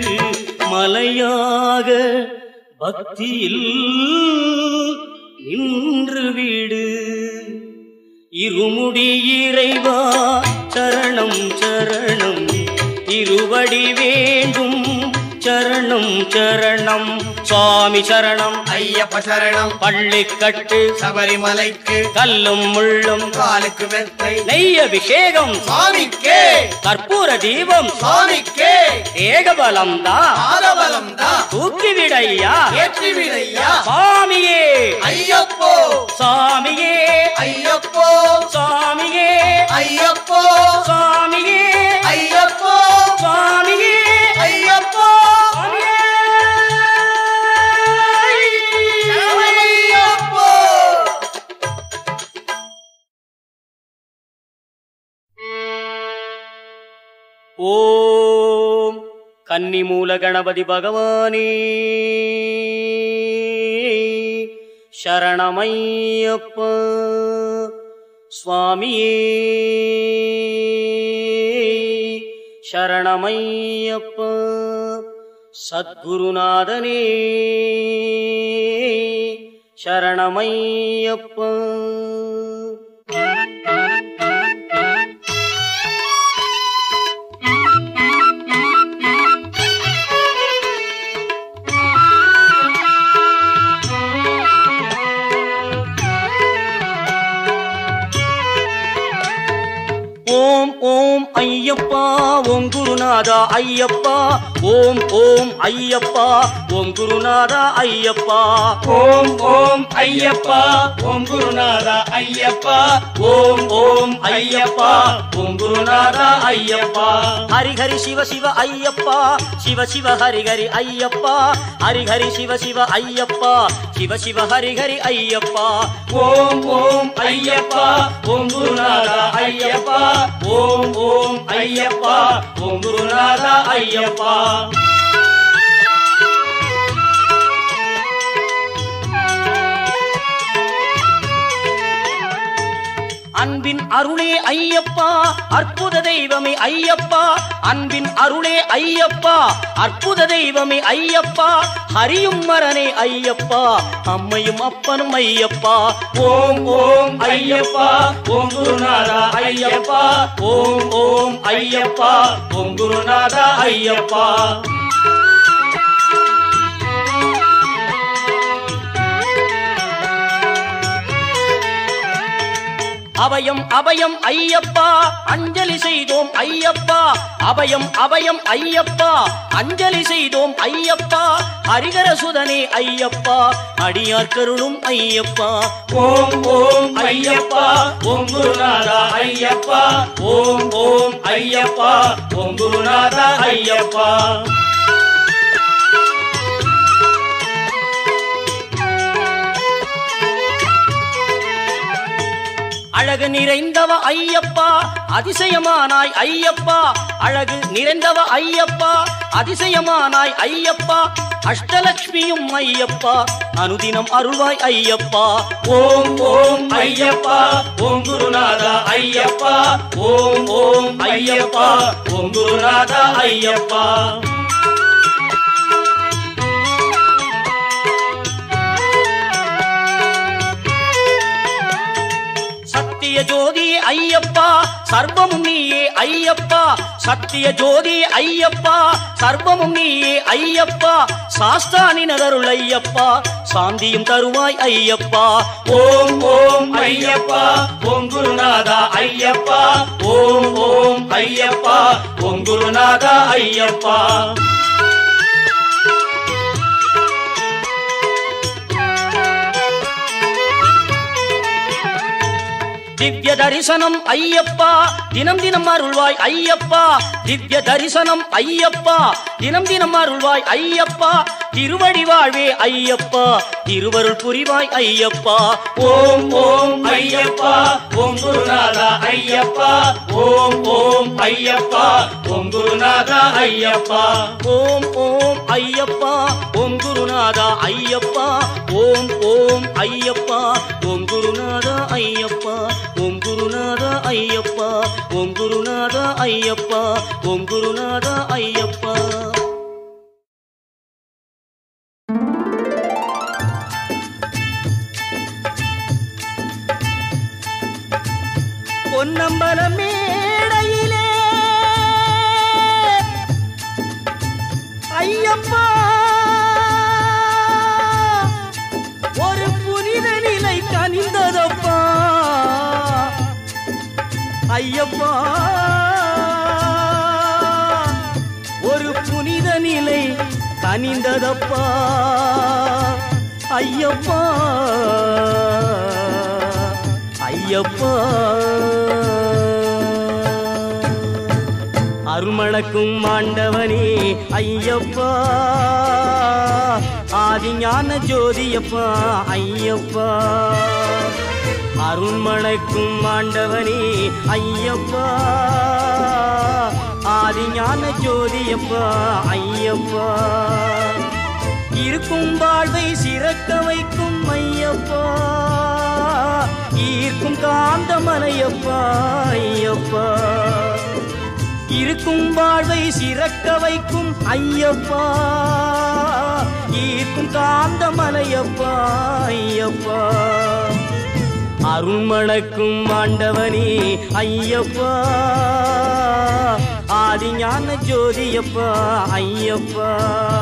மலையாக பக்தியில் நின்றுவிடு இருமுடி இறைவா சரணம் சரணம் இருவடி வேண்டும் சரணம் சரணம் சுவாமி சரணம்
ஐயப்ப சரணம்
பள்ளிக்கட்டு
சபரிமலைக்கு
கல்லும் முள்ளும்
காலுக்கு மெத்தை
நெய் அபிஷேகம்
சுவாமிக்கே
கற்பூர தீபம்
சுவாமிக்கே
ஏகபலம் தான்
ஆதபலம் தான்
தூக்கிவிடையா
ஏற்றி விடையா
சாமியே
ஐயப்போ
சாமியே
ஐயப்போ
சாமியே
ஐயப்போ
சாமியே
ஐயப்போ
சாமியே
ஐயப்போ
சாமியே
ஐயப்போ
ஓம் கன்னிமூல கணபதி பகவானே சரணமையப்ப சுவாமியே சரணமையப்ப சத்குருநாதனே சரணமையப்ப ஓம் ஓம் ஐயப்பா ஓம் குருநாதா ஐயப்பா ஓம் ஓம் ஐயப்பா ஓம் குருநாதா ஐயப்பா
ஓம் ஓம் ஐயப்பா ஓம் குருநாதா ஐயப்பா
ஓம் ஓம் ஐயப்பா ஓம் குருநாதா ஐயப்பா ஹரிஹரி சிவ சிவ ஐயப்பா சிவ சிவ ஹரிஹரி ஐயப்பா ஹரிஹரி சிவ சிவ ஐயப்பா சிவ சிவ ஹரிஹரி ஐயப்பா
ஓம் ஓம் ஐயப்பா ஓம் குருநாதா ஐயப்பா ஓம் ஓம் ஐயப்பா ஓம் குருநாதா ஐயப்பா
அன்பின் அருளே ஐயப்பா அற்புத தெய்வமே ஐயப்பா அன்பின் அருளே ஐயப்பா அற்புத தெய்வமே ஐயப்பா ஹரியும் மரனே ஐயப்பா அம்மையும் அப்பனும் ஐயப்பா
ஓம் ஓம் ஐயப்பா ஓம் குருநாதா ஐயப்பா ஓம் ஓம் ஐயப்பா ஓம் குருநாதா ஐயப்பா
அபயம் அபயம் ஐயப்பா அஞ்சலி செய்தோம் ஐயப்பா அபயம் அபயம் ஐயப்பா அஞ்சலி செய்தோம் ஐயப்பா ஹரிகர சுதனே ஐயப்பா அடியார் கருளும் ஐயப்பா
ஓம் ஓம் ஐயப்பா ஓம் குருநாதா ஐயப்பா ஓம் ஓம் ஐயப்பா ஓம் குருநாதா ஐயப்பா
அழகு நிறைந்தவ ஐயப்பா அதிசயமானாய் ஐயப்பா அழகு நிறைந்தவ ஐயப்பா அதிசயமானாய் ஐயப்பா அஷ்டலட்சுமியும் ஐயப்பா அனுதினம் அருள்வாய் ஐயப்பா
ஓம் ஓம் ஐயப்பா ஓம் குருநாதா ஐயப்பா ஓம் ஓம் ஐயப்பா ஓம் குருநாதா ஐயப்பா
சத்திய ஜோதியே ஐயப்பா சர்வமும் நீயே ஐயப்பா சத்திய ஜோதியே ஐயப்பா சர்வமும் நீயே ஐயப்பா சாஸ்தானினதருள் ஐயப்பா சாந்தியும் தருவாய் ஐயப்பா
ஓம் ஓம் ஐயப்பா ஓம் குருநாதா ஐயப்பா ஓம் ஓம் ஐயப்பா ஓம் குருநாதா ஐயப்பா
திவ்ய தரிசனம் ஐயப்பா தினம் தினம் அருள்வாய் ஐயப்பா திவ்ய தரிசனம் ஐயப்பா தினம் தினம் அருள்வாய் ஐயப்பா திருவடி வாழ்வே ஐயப்பா திருவருள் புரிவாய் ஐயப்பா
ஓம் ஓம் ஐயப்பா ஓம் குருநாதா ஐயப்பா ஓம் ஓம் ஐயப்பா ஓம் குருநாதா ஐயப்பா
ஓம் ஓம் ஐயப்பா ஓம் குருநாதா ஐயப்பா ஓம் ஓம் ஐயப்பா ஓம் குருநாதா ஐயப்பா ஓம் குருநாதா ஐயப்பா ஓம் குருநாதா ஐயப்பா ஓம் குருநாதா ஐயப்பா பொன்னம்பல மேடையிலே ஐயப்பா ஒரு புனித நிலை கனிந்ததப்பா ஐயப்பா ஒரு புனித நிலை கனிந்ததப்பா ஐயப்பா ஐயப்பா அருள்மணக்கும் ஆண்டவனே ஐயப்பா ஆதிஞான ஜோதியப்பா ஐயப்பா அருள்மணக்கும் ஆண்டவனே ஐயப்பா ஆதிஞான ஜோதியப்பா ஐயப்பா இருக்கும் வாழ்வை சிறக்க வைக்கும் ஐயப்பா ஈர்க்கும் காந்தமலையப்பா ஐயப்பா இருக்கும் வாழ்வை சிறக்க வைக்கும் ஐயப்பா ஈர்க்கும் காந்தமலையப்பா ஐயப்பா அருள்மணக்கும் ஆண்டவனே ஐயப்பா ஆதிஞான ஜோதியப்பா ஐயப்பா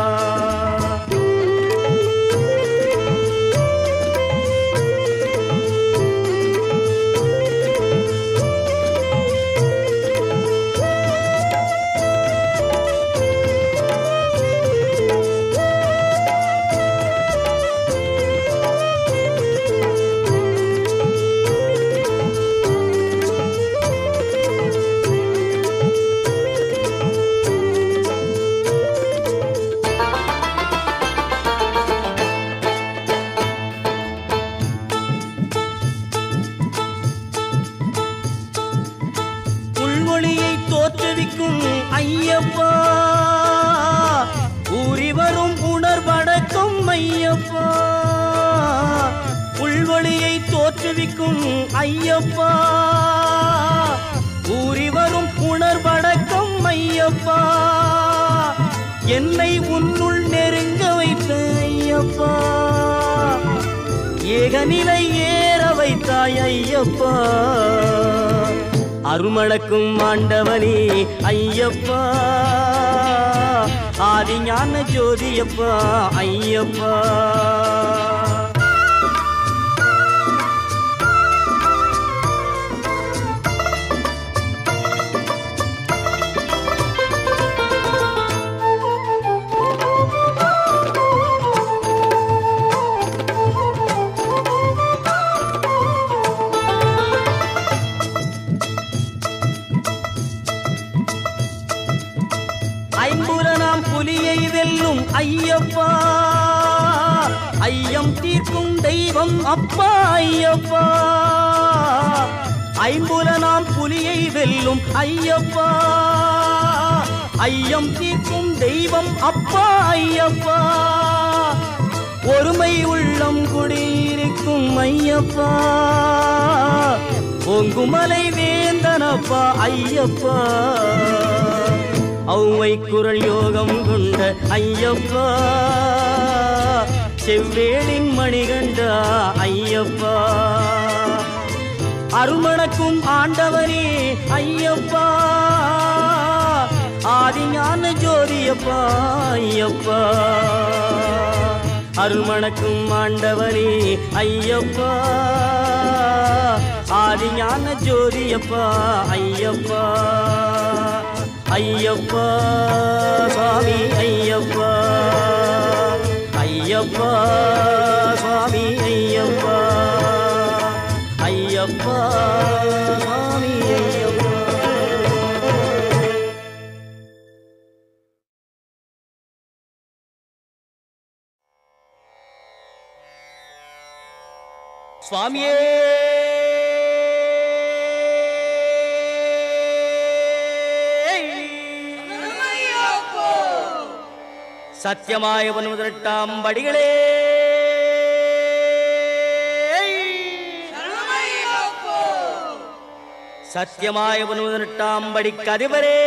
உள்மொழியை தோற்றுவிக்கும் ஐயப்பா ஊறி வரும் உணர்வடக்கும் ஐயப்பா உள்வொளியை தோற்றுவிக்கும் ஐயப்பா ஊறி வரும் உணர்வடக்கம் ஐயப்பா என்னை உன்னுள் நெருங்க வைத்த ஐயப்பா ஏகநிலை ஏற வைத்தாய் ஐயப்பா அருமளக்கும் ஆண்டவனே ஐயப்பா ஆதிஞான ஜோதியப்பா ஐயப்பா ஐம்புலனாம் புலியை வெல்லும் ஐயப்பா ஐயம் தீர்க்கும் தெய்வம் அப்பா ஐயப்பா ஐம்புலனாம் புலியை வெல்லும் ஐயப்பா ஐயம் தீர்க்கும் தெய்வம் அப்பா ஐயப்பா ஒருமை உள்ளம் குடியிருக்கும் ஐயப்பா ஓங்குமலை வேந்தனப்பா ஐயப்பா ஔவை குரல் யோகம் கொண்ட ஐயப்பா செவ்வேளின் மணிகண்டா ஐயப்பா அருமணக்கும் ஆண்டவனே ஐயப்பா ஆதிஞான ஜோதியப்பா ஐயப்பா அருள்மணக்கும் ஆண்டவனே ஐயப்பா ஆதிஞான ஜோதியப்பா ஐயப்பா ஐயப்பா சுவாமி ஐயப்பா ஐயப்பா சுவாமி ஐயப்பா ஐயப்பா சுவாமி ஐயப்பா சுவாமியே சத்தியமாய முதலெட்டாம் படிகளே சத்தியமாய முதலெட்டாம் படிக்கு அதிபரே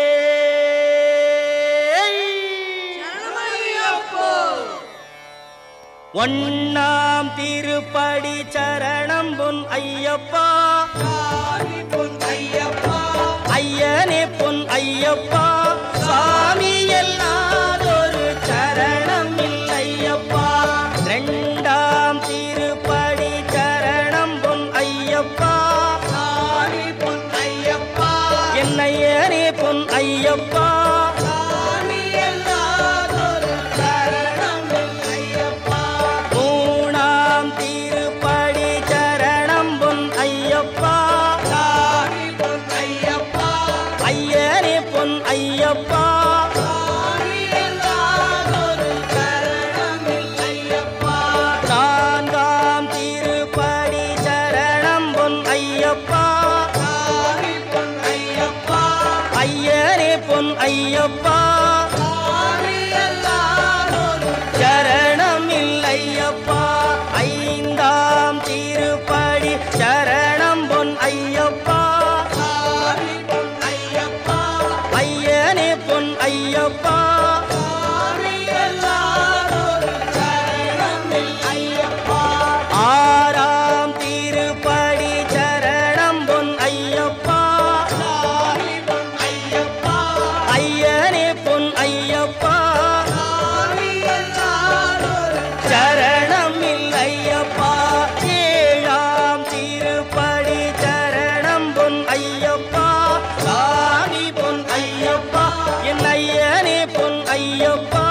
ஒன்னாம் திருப்படி சரணம் பொன் ஐயப்பா ஐயனே பொன் ஐயப்பா சாமி எல்லாதொரு சரணம் இல்லையப்பா ரெண்டாம் திருப்படி சரணம் பொன் ஐயப்பா என்னையனே பொன் ஐயப்பா மூணாம் திருப்படி சரணம் பொன் ஐயப்பா ஐயனே பொன் ஐயப்பா நான்காம் திருப்படி சரணம் பொன் ஐயப்பா ஐயனே பொன் ஐயப்பா சரணம் இல்லையப்பா ஐந்தாம் திருப்படி சரணம் பொன் ஐயப்பா ஐயனே பொன் ஐயப்பா ஆறாம் திருப்படி சரணம் பொன் ஐயப்பா ஐயனே பொன் ஐயப்பா சரணம் இல்லையப்பா ஏழாம் திருப்படி சரணம் பொன் ஐயப்பா சாமி பொன் ஐயப்பா என் ஐயனே பொன் ஐயப்பா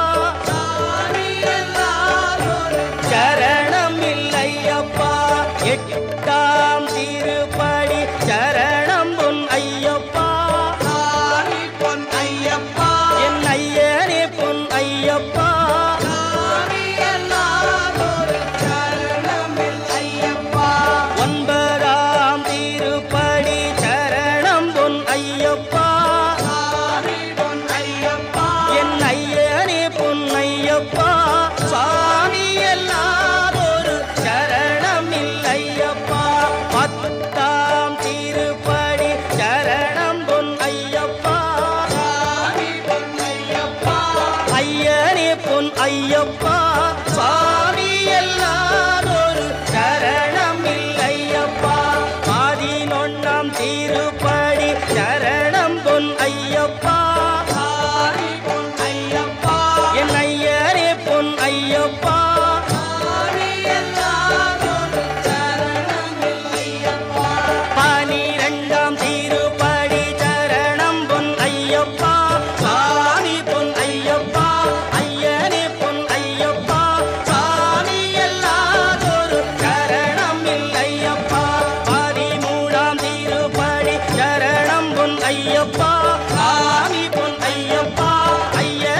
சரணம் இல்லையப்பா எட்டாம் திருப்படி சரணம் பொன் ஐயப்பா என் ஐயனே பொன் ஐயப்பா ஒன்பதாம் திருப்படி சரணம் பொன் ஐயப்பா என் ஐயனே பொன் ஐயப்பா சாமி எல்லாதொரு சரணம் இல்லையப்பா பத்தாம் திருப்படி சரணம் பொன் ஐயப்பா ஐயனே பொன் ஐயப்பா சாமி எல்லாதொரு சரணம் இல்லையப்பா பதினொன்னாம் திருப்படி சரணம் பொன் ஐயப்பா என் ஐயனே பொன் ஐயப்பா பனிரெண்டாம் திருப்படி சரணம் பொன் ஐயப்பா சாமி பொன் ஐயப்பா ஐயனே பொன் ஐயப்பா சாமி எல்லாதொரு சரணம் இல்லையப்பா பதிமூணாம் திருப்படி சரணம் பொன் ஐயப்பா சாமி பொன் ஐயப்பா ஐயனே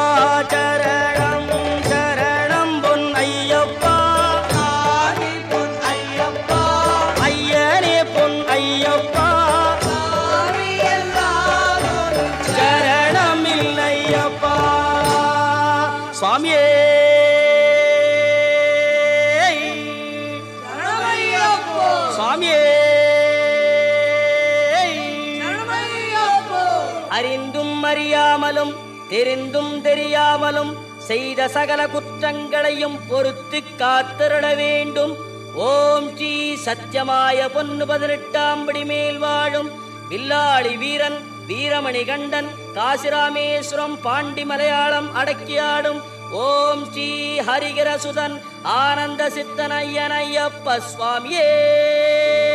சரணம் சரணம் பொன் ஐயப்பா
சாமி பொன் ஐயப்பா
ஐயனே பொன் ஐயப்பா
சாமி எல்லாம் ஒரு
சரணம் இல்லையப்பா சுவாமியே
சரணமையப்போ
சுவாமியே
சரணமையப்போ
அறிந்தும் அறியாமலும் தெரிந்தும் தெரியாமலும் செய்த சகல குற்றங்களையும் பொறுத்து காத்திருட வேண்டும் ஓம் ஸ்ரீ சத்தியமாய பொன்னு பதினெட்டாம் படி மேல் வாழும் வில்லாளி வீரன் வீரமணி கண்டன் காசிராமேஸ்வரம் பாண்டி மலையாளம் அடக்கியாடும் ஓம் ஸ்ரீ ஹரிகரசுதன் ஆனந்த சித்தன் ஐயன் ஐயப்ப சுவாமியே